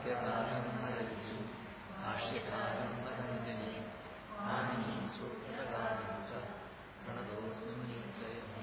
ഭാഷ്യകാലം വരച്ചു ഭാഷ്യകാലം പതഞ്ജലി പാണിനി സൂത്രകാരം ച പ്രണതോസ്മി സ്വയമേ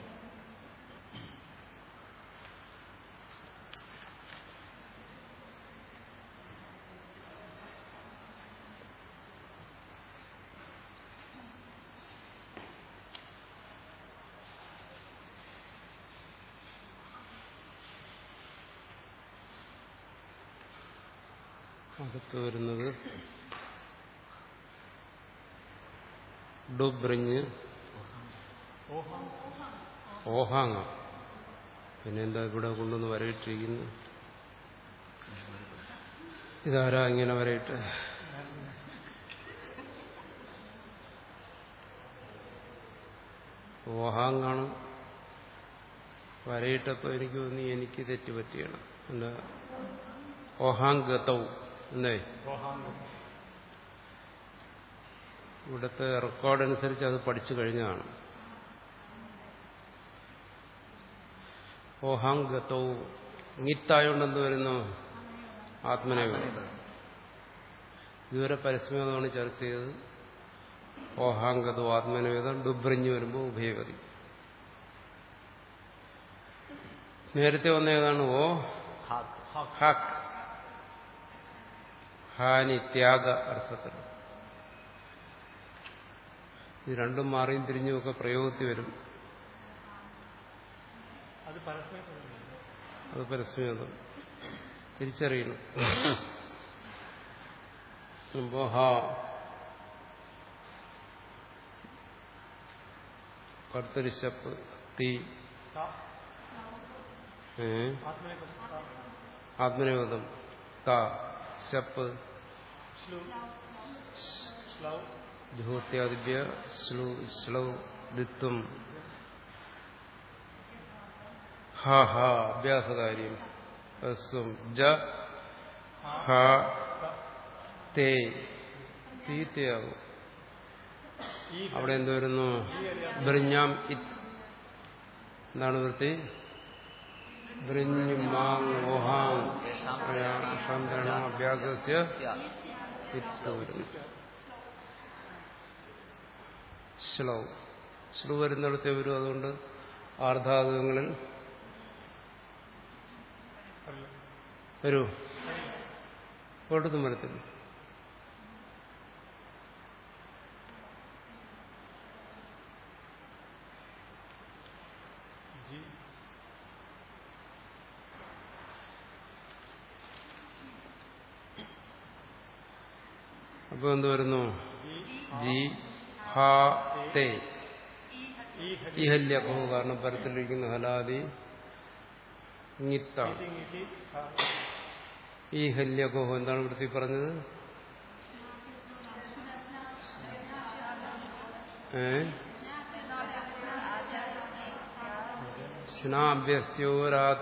അടുത്ത് വരുന്നത് ഡുബ്രിഞ്ഞ് ഓഹാങ്ങ പിന്നെ എന്താ ഇവിടെ കൊണ്ടുവന്ന് വരയിട്ടിരിക്കുന്നു ഇതാരാ ഇങ്ങനെ വരയിട്ട് ഓഹാങ്ങാണ് വരയിട്ടപ്പോൾ എനിക്ക് തോന്നി എനിക്ക് തെറ്റുപറ്റിയാണ് എന്താ ഓഹാങ്കതവും എന്തേ ഇവിടുത്തെ റെക്കോർഡ് അനുസരിച്ച് അത് പഠിച്ചു കഴിഞ്ഞതാണ് ഓഹാങ്കതവും ഇങ്ങിത്തായോണ്ടെന്ത് വരുന്നു ആത്മനേപഥം ഇതുവരെ പരസ്യമാണ് ചർച്ച ചെയ്തത് ഓഹാങ്കതവും ആത്മനേപഥം ഡുബ്രിഞ്ഞു വരുമ്പോൾ ഉഭയഗതി നേരത്തെ വന്ന ഏതാണ് ഓ ഹാക്ക് ഹാനി ത്യാഗ അർത്ഥത്തിൽ ഇത് രണ്ടും മാറിയും തിരിഞ്ഞുമൊക്കെ പ്രയോഗത്തിൽ വരും അത് പരസ്പരം അത് പരസ്യം തിരിച്ചറിയണം അപ്പോ ഹാ കർത്തരിശപ്പ് തീ ഏ ആത്മനിയോഗം ത ശപ്പ് ജുഹോത്യാദിഭ്യ ശ്ലു ശ്ലൗ ദിത്വം ഹ ഹ അഭ്യാസകാര്യം ഹസ്വം ജ ഹ തേ തീത്തയാകും അവിടെ എന്ത് വരുന്നു ബ്രിഞ്ഞാം ഇത് എന്താണ് വൃത്തി ബ്രിഞ്ഞുമാങ് ഓഹാങ് അഭ്യാസസ്യ ഇത്ത് വരുന്നു ശ്ലൗ ശ്ലു വരുന്നിടത്തെ വരും അതുകൊണ്ട് ആർദ്ധാതുകങ്ങളിൽ വരൂ ഒരിടത്തും വരത്തില്ല അപ്പൊ എന്ത് വരുന്നു ജി ഹ തേ ഈ ഹല്യക്കോ കാരണം പരത്തിലിരിക്കുന്ന ഹലാദി ഇങ്ങിത്താണ് ഈ ഹല്യകോഹം എന്താണ് വൃത്തി പറഞ്ഞത് ഏ സ്നാഭ്യസ്യോരാത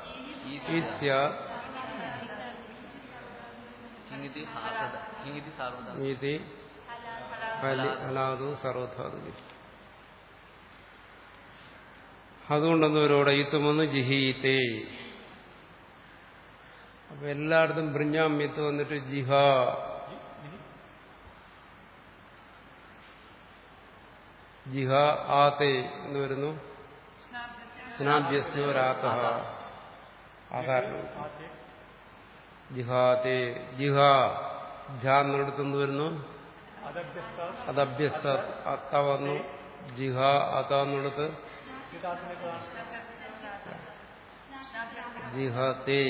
ഹിങ്ങിതി ഹാസദ ഹിങ്ങിതി സാർവദ ഇതി ഹലാദു സർവധാതു അതുകൊണ്ടെന്നവരോടെ ഈത്തും വന്ന് ജിഹീത്തേ അപ്പൊ എല്ലായിടത്തും ബ്രിഞ്ഞാമ്യത്ത് വന്നിട്ട് ജിഹ ജിഹ ആത്തെ എന്ന് വരുന്നു സ്നാഭ്യസ്നോരാത്ത ആകാരണം ജിഹാത്തെ ജിഹ ജ എന്നിടത്തുനിന്ന് വരുന്നു അതഭ്യസ്ത അത്ത വന്നു ജിഹ അത എന്നിടത്ത് ജിഹത്തെ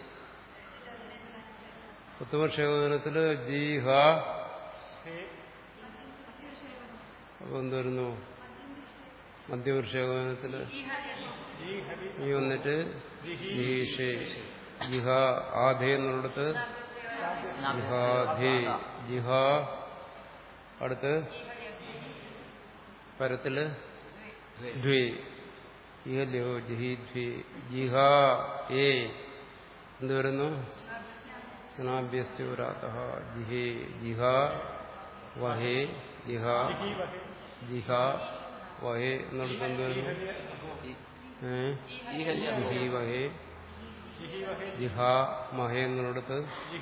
ഉത്തമക്ഷേപനത്തില് ജിഹ അപ്പൊ എന്ത് വരുന്നു മധ്യവർഷേപനത്തില് ഈ വന്നിട്ട് ജീഷേ ജിഹ ആധേ എന്നുള്ളിടത്ത് ജിഹാധേ ജിഹ അടുത്ത് പരത്തില് ദ്വേ ഇഹല്യോ ജിഹി ദ്വേ ജിഹ ഏ എന്ത് വരുന്നു സ്നാഭ്യസ്തുരാത ജിഹേ ജിഹ വഹേ ജിഹ ജിഹ വഹേ എന്നിടത്ത് എന്ത് വരുന്നു ഏ ജിഹി വഹേ ജിഹാ മഹേ എന്നുള്ളിടത്ത്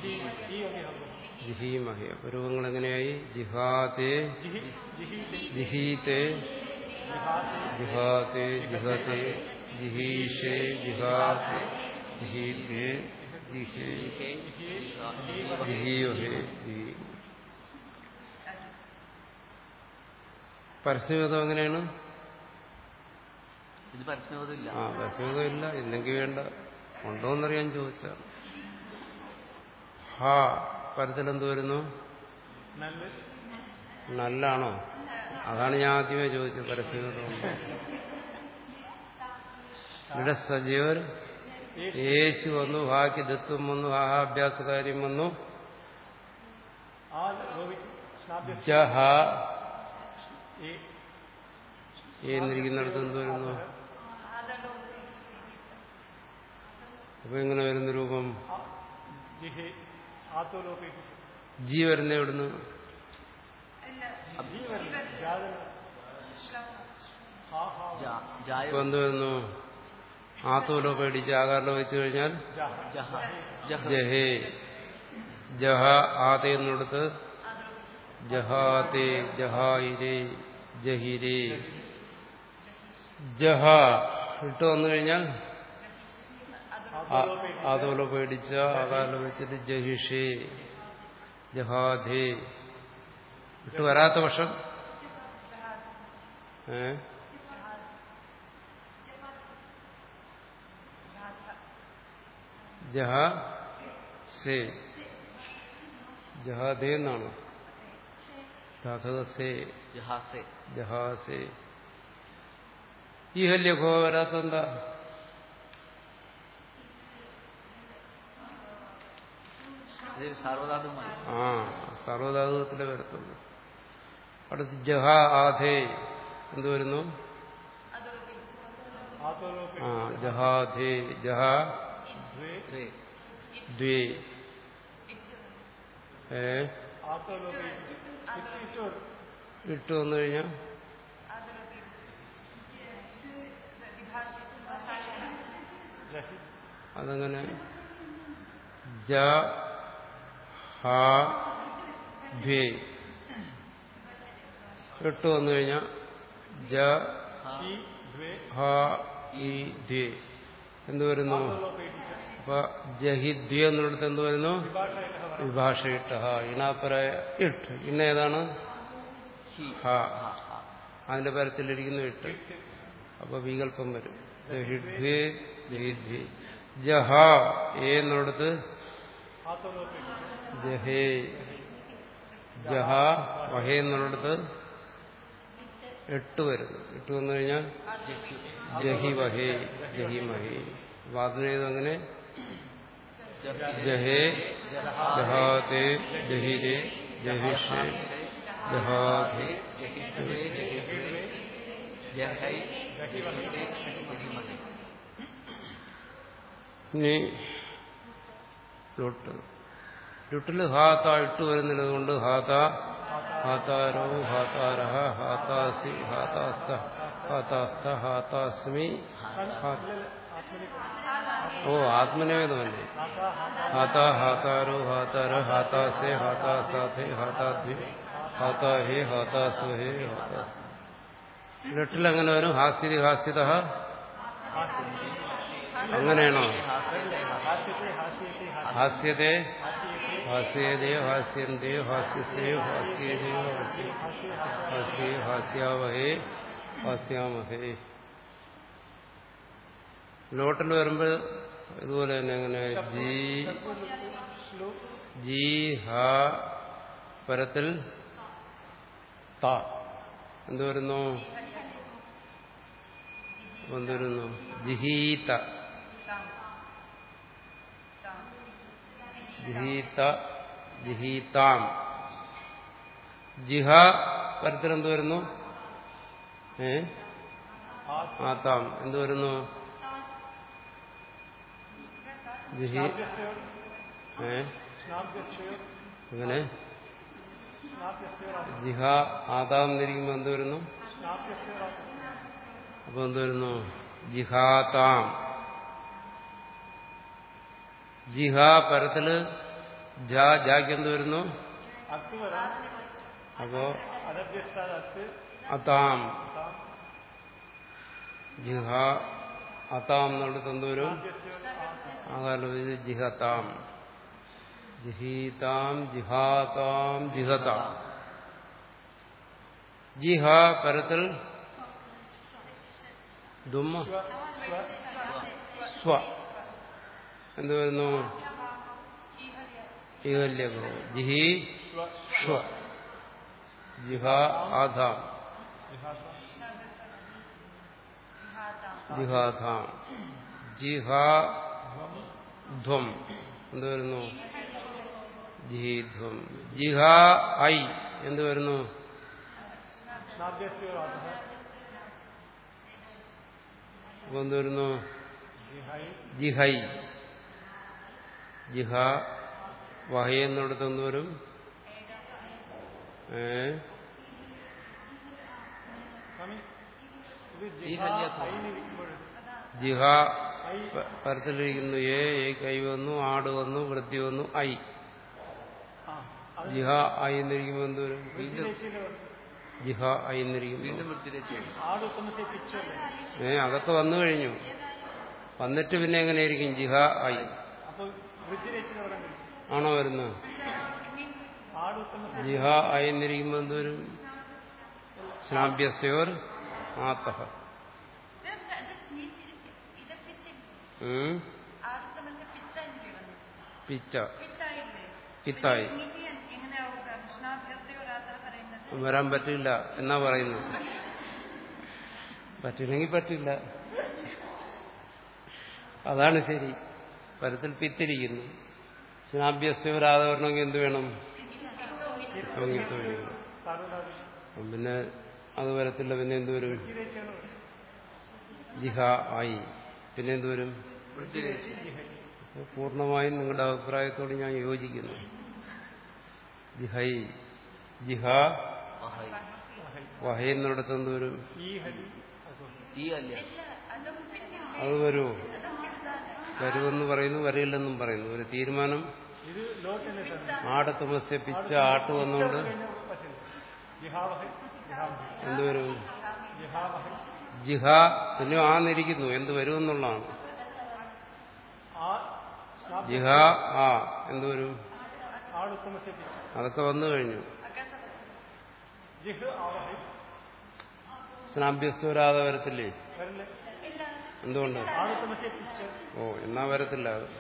ജിഹി മഹേ അപ്പൊ രൂപങ്ങൾ എങ്ങനെയായി ജിഹാതേ ജിഹീതേ ജിഹാതേ ജിഹതേ ജിഹീഷേ ജിഹാതേ ജിഹീതേ ജിഹേ ഹേ ജിഹാ ജിഹിയോഹേ ജിഹി പരസ്യവേദം എങ്ങനെയാണ് ഇത് പരസ്യബോധം ഇല്ല ആ പരസ്യവേദം ഇല്ല ഇല്ലെങ്കിൽ വേണ്ട ഉണ്ടോന്നറിയാൻ ചോദിച്ചാണ് ഹാ പരത്തിലെന്ത് വരുന്നു നല്ലാണോ അതാണ് ഞാൻ ആദ്യമേ ചോദിച്ചത് പരസ്യവേദം ഉണ്ടോ ഇവിടെ സജീവർ യേശു വന്നു ഹാക്ക് ദത്വം വന്നു ഹാഹാഭ്യാസകാര്യം വന്നു ജഹ എന്നിരിക്കുന്നിടത്ത് എന്ത് വരുന്നു അപ്പൊ എങ്ങനെ വരുന്ന രൂപം ജി വരുന്ന എവിടുന്ന് ജാ- ജായ ഇപ്പൊ എന്ത് വരുന്നു ആത്തോലോ പേടിച്ച് ആകാരലോ വെച്ച് കഴിഞ്ഞാൽ ജഹ ജഹ ജഹേ ജഹ ആതെ എന്നിടത്ത് ജഹാതേ ജഹായിരേ ജഹിരേ ജഹ ഇട്ട് വന്നു കഴിഞ്ഞാൽ ആതോലോ പേടിച്ച ആകാരലോ വെച്ചിട്ട് ജഹിഷേ ജഹാധേ ഇട്ട് വരാത്ത പക്ഷം ഏ ജഹ സേ ജഹാദേ എന്നാണ് ധാതകസേ ജഹാസെ ജഹാസേ ഈ ഹല്യഭോ വരാത്തെന്താ ഇത് സാർവധാതുമായി ആ സർവധാതുകത്തിലെ വരത്തുള്ളൂ അടുത്ത് ജഹ ആധേ എന്ത് വരുന്നു ആ ജഹാധേ ജഹ ദ്വേ ദ്വേ ഏ ഇട്ട് വന്നു കഴിഞ്ഞാൽ അതങ്ങനെ ജ ഹ ധ്വേ ഇട്ട് വന്നു കഴിഞ്ഞാൽ ജ ഹ ഇ ധ്വേ എന്ത് വരുന്നു അപ്പൊ ജഹിദ്വി എന്നിടത്ത് എന്ത് വരുന്നു വിഭാഷ ഇട്ട് ഹ ഇണാപ്പരായ ഇട്ട് ഇന്ന ഏതാണ് ഹി ഹ ഹ ഹ അതിന്റെ പരത്തിലിരിക്കുന്നു ഇട്ട് അപ്പൊ വികല്പം വരും ജഹിദ്വേ ജഹിദ്വേ ജഹ ഏ എന്നിടത്ത് ജഹേ ജഹ വഹേ എന്നുള്ളിടത്ത് എട്ട് വരുന്നു എട്ട് വന്നു കഴിഞ്ഞാൽ ജഹി വഹേ ജഹി മഹേ വാദനേത് അങ്ങനെ ജഹേ ജഹാതേ ജഹിരേ ജഹിഷേ ജഹാധേ ജഹിദ്വേ ജഹിദ്വേ ജഹൈ ജഹിദ്വേ ജഹിമഹേ ഇനി ലൊട്ട് ലുട്ടിൽ ഹാത്ത ഇട്ട് വരുന്നത് കൊണ്ട് ഹാത്ത ഹാതാരോ ഹാതാരഹ ഹാതാസി ഹാതാസ്ത ഹാതാസ്ത ഹാതാസ്മി ഹാ- ഓ ആത്മനിവേദമല്ലേ ഹാത ഹാതാരോ ഹാതാര ഹാതാസേ ഹാതാസാഥേ ഹാതാദ്വി ഹാതാഹേ ഹാതാസ്വഹേ ഹാതാസ് ലിട്ടിൽ എങ്ങനെ വരും ഹാസ്യതി ഹാസ്യത അങ്ങനെയാണോ ഹാസ്യതേ ഹാസ്യതേ ഹാസ്യന്തേ ഹാസ്യസേ ഹാസ്യേതേ ഹാസ്യ ഹാസ്യേ ഹാസ്യാവഹേ ഹാസ്യാമഹേ ലോട്ടിൽ വരുമ്പോൾ ഇതുപോലെ തന്നെ അങ്ങനെ ജി ജി ഹ പരത്തിൽ ത എന്ത് വരുന്നു എന്ത് വരുന്നു ജിഹീത ജിഹീത ജിഹീതാം ജിഹ പരത്തിൽ എന്ത് വരുന്നു ഏ ആത്താം എന്ത് വരുന്നു ജിഹി ഏ അങ്ങനെ ജിഹ ആതാം എന്നിരിക്കുമ്പോൾ എന്ത് വരുന്നു അപ്പൊ എന്ത് വരുന്നു ജിഹാതാം ജിഹ പരത്തില് ജ ജാക്ക് എന്ത് വരുന്നു അക്ക് വരാം അപ്പോ അനഭ്യസ്ഥാന അക്ക് അതാം താം ജിഹ അതാം എന്നുള്ളത് എന്ത് വരും അഭ്യസ്തയോ ആ ആകാലോ ഇത് ജിഹതാം ജിഹീതാം ജിഹാതാം ജിഹതാം ജിഹ പരത്തിൽ ദുമ്മ സ്വ സ്വ സ്വ എന്ത് വരുന്നു ഈകല്യകോ ജിഹി സ്വ സ്വ ജിഹ ആധാം വിഹാസം ജിഹാധാം ജിഹ ധ്വം എന്ത് വരുന്നു ജിഹിധ്വം ജിഹ ഐ എന്ത് വരുന്നു സ്നാഭ്യസ്തയോ ആതഃ അപ്പൊ എന്ത് വരുന്നു ജിഹൈ ജിഹൈ ജിഹ വഹൈ എന്നിടത്ത് എന്ത് വരും ഏ സ്വാമി ഇത് ഈ ജിഹ ഹല്യത്വം. ഐനിരിക്കുമ്പോൾ ജിഹ ഐ പ- പരത്തിലിരിക്കുന്നു ഏ ഏ കൈ വന്നു ആട് വന്നു വൃത്തി വന്നു ഐ ആ അത് ജിഹ ഐ എന്നിരിക്കുമ്പോൾ എന്ത് വരും വൃത്തിരേഖയിലെ ജിഹ ഐ എന്നിരിക്കുമ്പോൾ വീണ്ടും വൃത്തിരേച്ച് ആട് ഉത്തമത്തെ പിച്ചല്ലേ ഏ അതൊക്കെ വന്നു കഴിഞ്ഞു വന്നിട്ട് പിന്നെ എങ്ങനെയായിരിക്കും ജിഹ ഐ അപ്പൊ വൃത്തിരേച്ചിന് പറയാൻ കഴിയും ആണോ വരുന്നത് ആട് ഉത്തമത്തെ ജിഹ ഐ എന്നിരിക്കുമ്പോൾ എന്ത് വരും സ്നാഭ്യസ്യോർ ആത്തഹ ഉം? പിച്ച പിത്തായി വരാൻ പറ്റില്ല എന്നാ പറയുന്നു പറ്റില്ലെങ്കിൽ പറ്റില്ല അതാണ് ശരി പരത്തിൽ പിത്തിരിക്കുന്നു സ്നാഭ്യസ്തവരാതെ വരണമെങ്കിൽ എന്ത് വേണം അവങ്ങിട്ട് വരും സാർവധാതു അപ്പം പിന്നെ അത് വരത്തില്ല പിന്നെ എന്ത് വരും വൃത്തിരേച്ചാണ് ജിഹ ആയി പിന്നെ എന്ത് വരും വൃത്തിരേച്ച് അപ്പോൾ പൂർണ്ണമായും നിങ്ങളുടെ അഭിപ്രായത്തോട് ഞാൻ യോജിക്കുന്നു ജിഹൈ ജിഹ വഹൈ വഹൈ എന്നിടത്ത് എന്ത് വരും ഈ ഹരി അസോ ഈ അല്ല അത് വരുമോ വരുമെന്ന് പറയുന്നു വരില്ലെന്നും പറയുന്നു ഒരു തീരുമാനം ഇത് ലോകത്തിന്റെ സാർ ആടത്തുമസ്യ പിച്ച ആട്ട് വന്നുകൊണ്ട് പറ്റില്ല ജിഹാവഹൈ ജിഹാവഹൈ എന്ത് വരും ജിഹാവഹൈ ജിഹ പിന്നെ ആന്നിരിക്കുന്നു എന്ത് വരുമെന്നുള്ളതാണ് ആ സ്നാഭ്യ ജിഹ ആ എന്ത് വരും ആട് ഉത്തമത്തെ പിച്ച അതൊക്കെ വന്നു കഴിഞ്ഞു ജിഹ് ആവഹൈ സ്നാഭ്യസ്വരാതെ വരത്തില്ലേ വരല്ലേ എന്തുകൊണ്ട് ആട് ഉത്തമത്തെ പിച്ച ഓ എന്നാ വരത്തില്ല അത്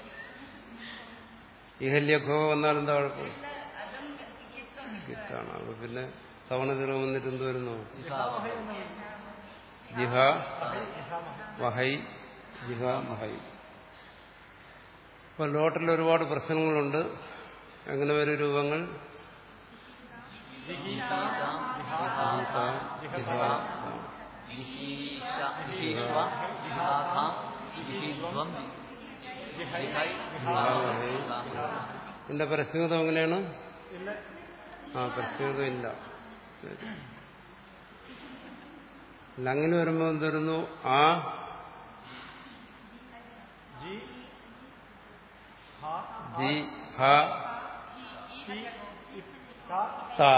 ഇഹല്യഖോ വന്നാൽ എന്താ കുഴപ്പം കിത്താണ് അപ്പൊ പിന്നെ സവണ തീർവ് വന്നിട്ട് എന്ത് വരുന്നു ജിഹാവഹൈ എന്നാണ് ജിഹ ജിഹാവഹൈ വഹൈ ജിഹ മഹൈ ഇപ്പൊ ലോട്ടിൽ ഒരുപാട് പ്രശ്നങ്ങളുണ്ട് എങ്ങനെ വരും രൂപങ്ങൾ ജിഹീതാം ജിഹാതാം ജിഹ, ജിഹ, ജിഹീഷ ജിഹീഷ്വ ജിഹാധാം ജിഹീധ്വം ജിഹൈ ജിഹൈ ജിഹ, വഹൈ. ഇതിന്റെ പരസ്യഗതം എങ്ങനെയാണ് ഇല്ല ആ പരസ്യഗതം ഇല്ല അല്ല അങ്ങനെ വരുമ്പോ എന്ത് വരുന്നു ആ ജി ഹാ ജി ഹ ടി ഇഫ് ത ത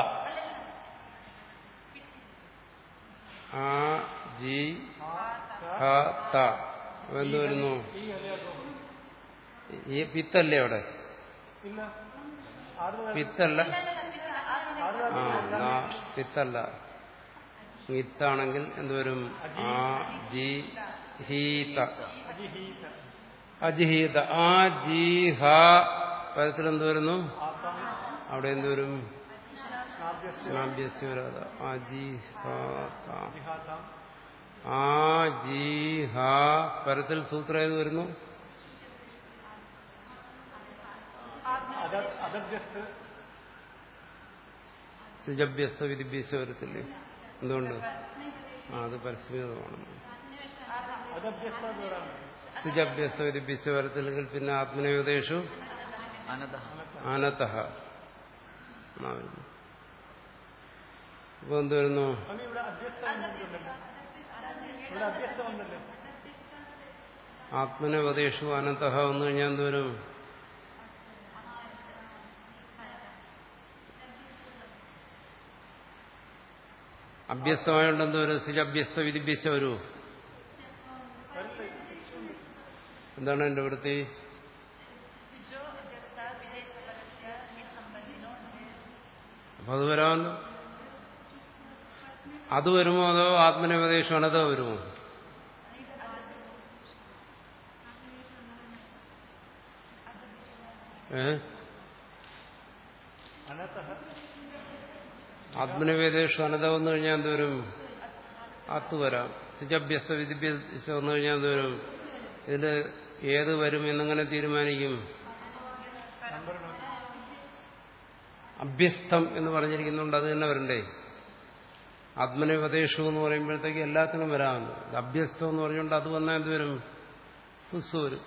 ആ ജി ഹാ ത ഹ ത അപ്പൊ എന്ത് വരുന്നു ഈ ഹരിയാക്കോ ഈ പിത്തല്ലേ അവിടെ ഇല്ല ആറ് പിത്തല്ല ആറ് ആ എന്നാ പിത്തല്ല ഇത്താണെങ്കിൽ എന്തുവരും ആ ജി ഹീത അജിഹീത അജിഹീത ആ ജി ഹ പദത്തിൽ എന്ത് വരുന്നു ആസം അവിടെ എന്തുവരും നാഭ്യസ്യ സ്നാഭ്യസ്വരാത ആ ജി ഹ ത. ജിഹാതാം ആ ജി ഹ പരത്തിൽ സൂത്രം ഏത് വരുന്നു അദ അദഭ്യസ്ത് സുജഭ്യസ്ത വിധിഭ്യസ്ത വരത്തില്ലേ എന്തുകൊണ്ട് ആ അത് പരസ്യമാണ് അദഭ്യസ്ത എന്ന് പറയാൻ സുജഭ്യസ്ത വിധിഭ്യസ്ത വരത്തില്ലെങ്കിൽ പിന്നെ ആത്മനയോദേശു അനത ആനത്തഹ ഇപ്പൊ എന്ത് വരുന്നു സ്വാമി ഇവിടെ അഭ്യസ്ത വന്നിട്ടുണ്ടല്ലോ ഇവിടെ അഭ്യസ്ത വന്നല്ലോ ആത്മനോപദേശു അനന്തഹ വന്നു കഴിഞ്ഞാൽ എന്ത് വരും അഭ്യസ്തമായോണ്ട് എന്തോ ഒരു സിജഭ്യസ്ത വിധിഭ്യസ്ത വരൂ എന്താണ് എന്റെ വൃത്തി അപ്പൊ അത് വരാമല്ലോ അത് വരുമോ അതോ ആത്മനിപദേശം അനത വരുമോ ഏ अनतः ആത്മനിവേദേശം അനത വന്നു കഴിഞ്ഞാൽ എന്തോരും അത്ത് വരാം സിജഭ്യസ്ത വിദ്യാഭ്യാസം വന്നു കഴിഞ്ഞാൽ എന്തോരും ഇതില് ഏത് വരും എന്നെങ്ങനെ തീരുമാനിക്കും नंबर नोट അഭ്യസ്തം എന്ന് പറഞ്ഞിരിക്കുന്നുണ്ട് അത് തന്നെ വരണ്ടേ ആത്മനിപദേശം എന്ന് പറയുമ്പോഴത്തേക്ക് എല്ലാത്തിനും വരാമല്ലോ ഇത് അഭ്യസ്തം എന്ന് പറഞ്ഞുകൊണ്ട് അത് വന്നാൽ എന്ത് വരും ഹുസ് വരും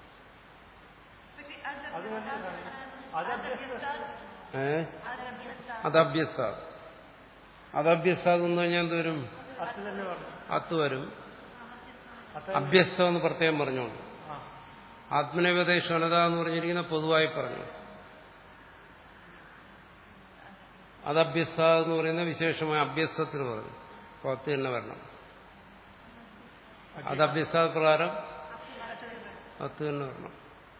അത് തന്നെ അതഭ്യസ്ത ഏ അതഭ്യസ്ത അതഭ്യസ്ത എന്ന് കഴിഞ്ഞാൽ എന്ത് വരും അത്ത് തന്നെ പറഞ്ഞു അത്ത് വരും അത്ത അഭ്യസ്തം എന്ന് പ്രത്യേകം പറഞ്ഞോണ്ട് ആ ആത്മനിപദേശം അനത എന്ന് പറഞ്ഞിരിക്കുന്ന പൊതുവായി പറഞ്ഞു അത് അഭ്യസ്ത എന്ന് പറയുന്ന വിശേഷമായ അഭ്യസ്തത്തിന് പറഞ്ഞു അപ്പോൾ അത്ത് തന്നെ വരണം അത് അഭ്യസ്ത പ്രകാരം അത്ത് തന്നെ വരണം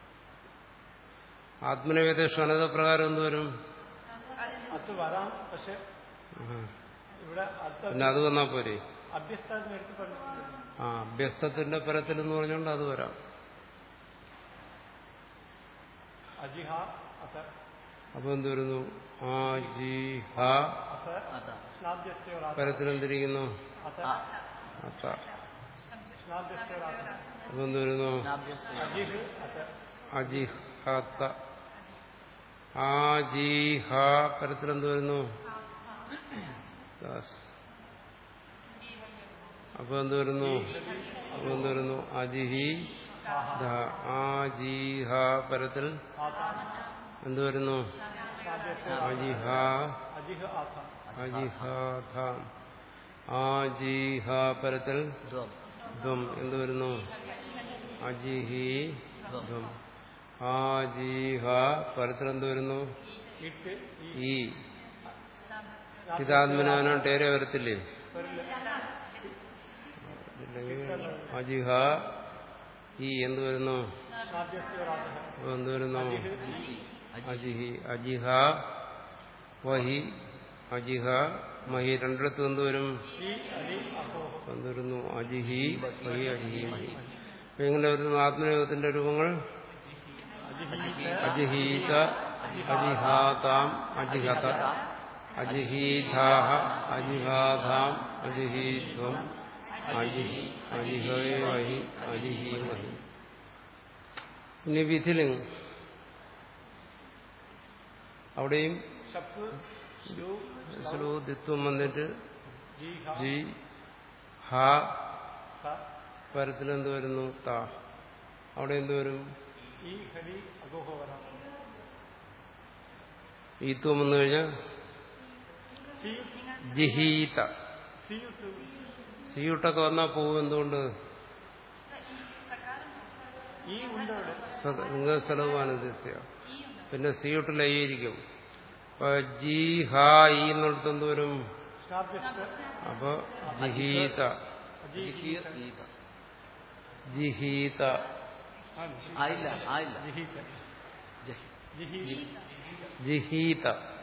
ആത്മനിവേദേശം അനത പ്രകാരം എന്ത് വരും അത്ത് വരാം പക്ഷെ ആഹാ. ഇവിടെ അത്ത പിന്നെ അത് വന്നാൽ പോരെ അഭ്യസ്ത എന്ന് എടുത്ത് പറഞ്ഞിട്ടുണ്ട് ആ അഭ്യസ്തത്തിന്റെ പരത്തിൽ എന്ന് പറഞ്ഞുകൊണ്ട് അത് വരാം അജിഹ അത അപ്പൊ എന്ത് വരുന്നു ആ ജി ഹ അത അത സ്നാഭ്യസ്തയോർ പരത്തിൽ എന്തിരിക്കുന്നു അത ആ അത്ത സ്നാഭ്യസ്തയോർ അത അപ്പൊ എന്ത് വരുന്നു നാഭ്യസ്തയോ അജിഹ് അത അജിഹത്ത ആ ജി ഹ പരത്തിൽ എന്ത് വരുന്നു ദാസ്. അപ്പൊ എന്ത് വരുന്നു അപ്പൊ എന്ത് വരുന്നു അജിഹി ദ. ആ ജി ഹ പരത്തിൽ ആത എന്ത് വരുന്നു സ്നാഭ്യസ്തയോർ അജിഹ അജിഹ് ആത അജിഹാഥ ആ ജി ഹ പരത്തിൽ ധ്വം ധ്വം എന്ത് വരുന്നു അജിഹി ധ്വം ആ ജി ഹ പരത്തിൽ എന്ത് വരുന്നു ഇട്ട് ഈ ഈ ചിതാത്മനാനോ ടേരെ വരത്തില്ലേ വരില്ല ഇല്ലെങ്കിൽ അജിഹ ഈ എന്ത് വരുന്നു സ്നാഭ്യസ്തയോർ ആത അപ്പൊ എന്ത് വരുന്നു അജിഹി അജിഹ വഹി അജിഹ മഹി രണ്ടിടത്തും എന്ത് വരും ഈ അലി അഹോഹ എന്ത് വരുന്നു അജിഹി വഹി അജിഹി മഹി അപ്പൊ എങ്ങനെ വരുന്നു ആത്മയോഗത്തിന്റെ രൂപങ്ങൾ അജിഹീത അജിഹാതാം അജിഹത അജിഹീധാഹ അജിഹാധാം അജിഹീധ്വം അജിഹി അജിഹേ വഹി അജിഹി വഹി ഇനി വിധിലിംഗ് അവിടെയും ഷപ്പ് ഷു ശ്ലോദിത്വം വന്നിട്ട് ജി ഹ ജി ഹ ത പരത്തിൽ എന്ത് വരുന്നു ത അവിടെ എന്ത് വരും ഈ ഹലി അഗോഹോ വരാം ഈത്വം വന്നു കഴിഞ്ഞാൽ സി ജിഹീത സിയുട്ട് സിയൂട്ടൊക്കെ വന്നാൽ പോകും എന്തുകൊണ്ട് ഈ ഉണ്ട് അവിടെ ലിംഗസ്ഥലവാനുദ്ദേശ പിന്നെ സിയൂട്ട് ലയിയിരിക്കും അപ്പൊ ജി ഹ ഈ എന്നിടത്ത് എന്ത് വരും സ്നാഭ്യസ്ത അപ്പൊ ജിഹീത ജിഹീർ ഈത ജിഹീത ആ, ജി- ആയില്ല ആയില്ല ജിഹീത ജഹി ജിഹി ജിഹീത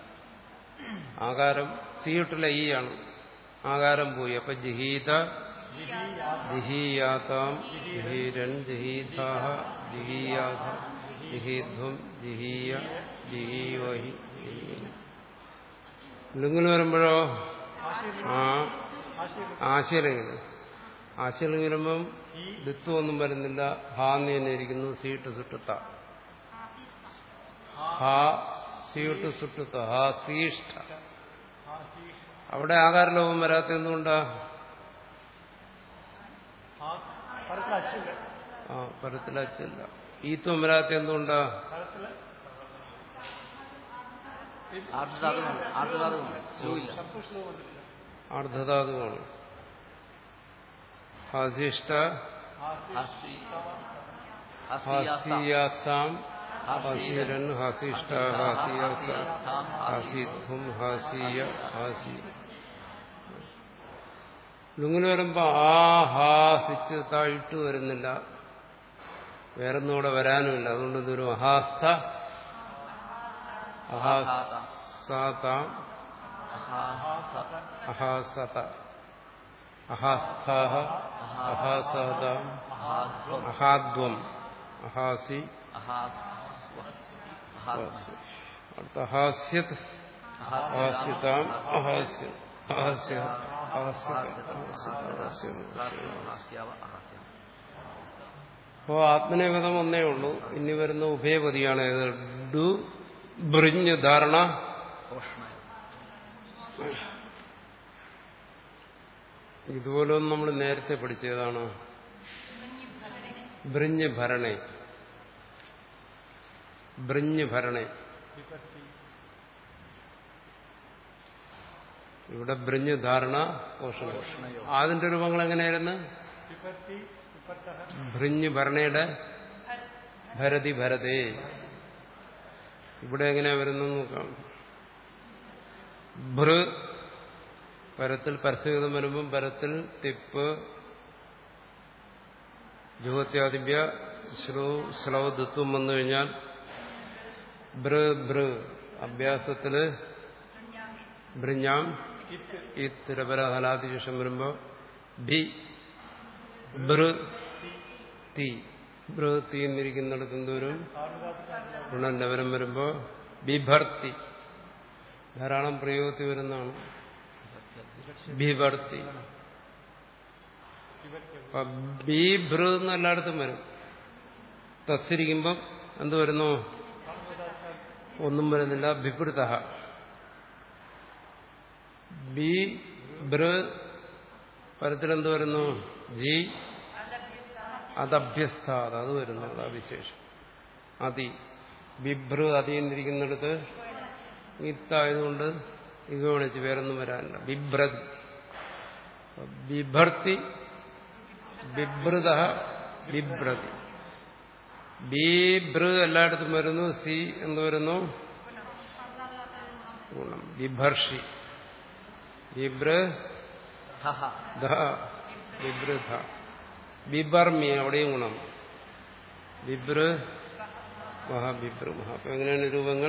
ആകാരം സിയൂട്ടിലെ ഈ ആണ് ആകാരം പോയി അപ്പൊ ജിഹീത ജിഹി യാ ജിഹീയാതാം ജിഹീരൻ ജിഹീതാഹ ജിഹീയാഥ ജിഹീധ്വം ജിഹീയ ജിഹീവഹി ലിംഗിൽ വരുമ്പോഴോ ആ ആശയലിംഗിന് ആശയലിംഗം വരുമ്പം ദിത്വം ഒന്നും വരുന്നില്ല ഹാന്ന് തന്നെ ഇരിക്കുന്നു സീട്ട് സുട്ടുത്ത ഹാ സീട്ട് സുട്ടുത്ത ഹാ സീഷ്ട അവിടെ ആകാരലോപം വരാത്ത എന്തുകൊണ്ടാ ആ പരത്തിൽ അച്ചില്ല ആ പരത്തിലച്ചില്ല ഈത്വം വരാത്ത എന്തുകൊണ്ടാ പരത്തിൽ ആർദ്ധധാതുവാണ് ആർദ്ധധാതുവാണ് സ്ലൂയില്ല ഷപ്പ് ശ്ലോ വന്നിട്ടില്ല അർദ്ധധാതുവാണ് ഹസിഷ്ട ഹസി ഹസിയാസ ഹസിയാസാം ഹസിരൻ ഹസിഷ്ട ഹസിയാസ ഹസിധ്വം ഹസിയ ഹസി ലുങ്ങിന് വരുമ്പോ ആ ഹാ സിച്ച് താഴ്ത്തു വരുന്നില്ല വേറൊന്നും ഇവിടെ വരാനുമില്ല അതുകൊണ്ട് ഇതൊരു അഹാസ്ഥ അഹാസാത അഹാസത അഹാസ്ഥാഹ അഹാസത അഹാദ്വം അഹാസി അടുത്ത അഹാസ്യത് അഹാസ്യതാം അഹാസ്യ അഹാസ്യ അപ്പോ ആത്മനേപദം ഒന്നേ ഉള്ളൂ ഇനി വരുന്ന ഉഭയപതിയാണ് ഇത് ഡു ബ്രിഞ്ഞ് ധാരണ ഇതുപോലൊന്നും നമ്മൾ നേരത്തെ പഠിച്ചതാണ് ബ്രിഞ്ഞ് ഭരണേ ബ്രിഞ്ഞ് ഭരണേ ഇവിടെ ബ്രിഞ്ഞ് ധാരണ പോഷണം അതിന്റെ രൂപങ്ങൾ എങ്ങനെയായിരുന്നു വിപത്തി വിപത്തഃ ഭൃഞ്ഞ് ഭരണയുടെ ഭരതി ഭരതേ ഇവിടെ എങ്ങനെയാ വരുന്നത് നോക്കാം ഭൃ പരത്തിൽ പരസ്യഗതം വരുമ്പം പരത്തിൽ തിപ്പ് ജുഹത്യാദിഭ്യ ശ്ലോ ശ്ലോ ദത്വം വന്നു കഴിഞ്ഞാൽ ഭൃ ഭൃ അഭ്യാസത്തില് ഭൃഞ്ഞാം ഇത്തിരപര ഹലാതിശേഷം വരുമ്പോ ഭി ഭൃ തി ഭൃ തി എന്നിരിക്കുന്നിടത്ത് എന്തോരും ഗുണലവരം വരുമ്പോ ബിഭർത്തി ധാരാളം പ്രയോഗത്തിൽ വരുന്നതാണ് ബിഭർത്തി അപ്പൊ ബീഭൃ എന്ന് എല്ലായിടത്തും വരും തസ്സിരിക്കുമ്പം എന്ത് വരുന്നു ഒന്നും വരുന്നില്ല ബിഭൃത ബി ഭൃ പരത്തിലെന്ത് വരുന്നു ജി അതഭ്യസ്ഥാത അത് വരുന്നു അതാ വിശേഷം അതി ബിഭ്രു അതിന്നിരിക്കുന്നിടത്ത് ഇത്തായതുകൊണ്ട് ഇത് വിളിച്ച് വേറൊന്നും വരാനില്ല ബിഭ്രതി ബിഭർത്തി ബിഭൃത ബിഭ്രതി ബീഭൃ എല്ലായിടത്തും വരുന്നു സി എന്ന് വരുന്നു ഗുണം ബിഭർഷി ബിഭ്ര ധ ബിഭൃധ ബിബർമി അവിടെയും ഗുണം ബിഭ്ര മഹ ബിഭ്ര മഹ അപ്പൊ എങ്ങനെയാണ് രൂപങ്ങൾ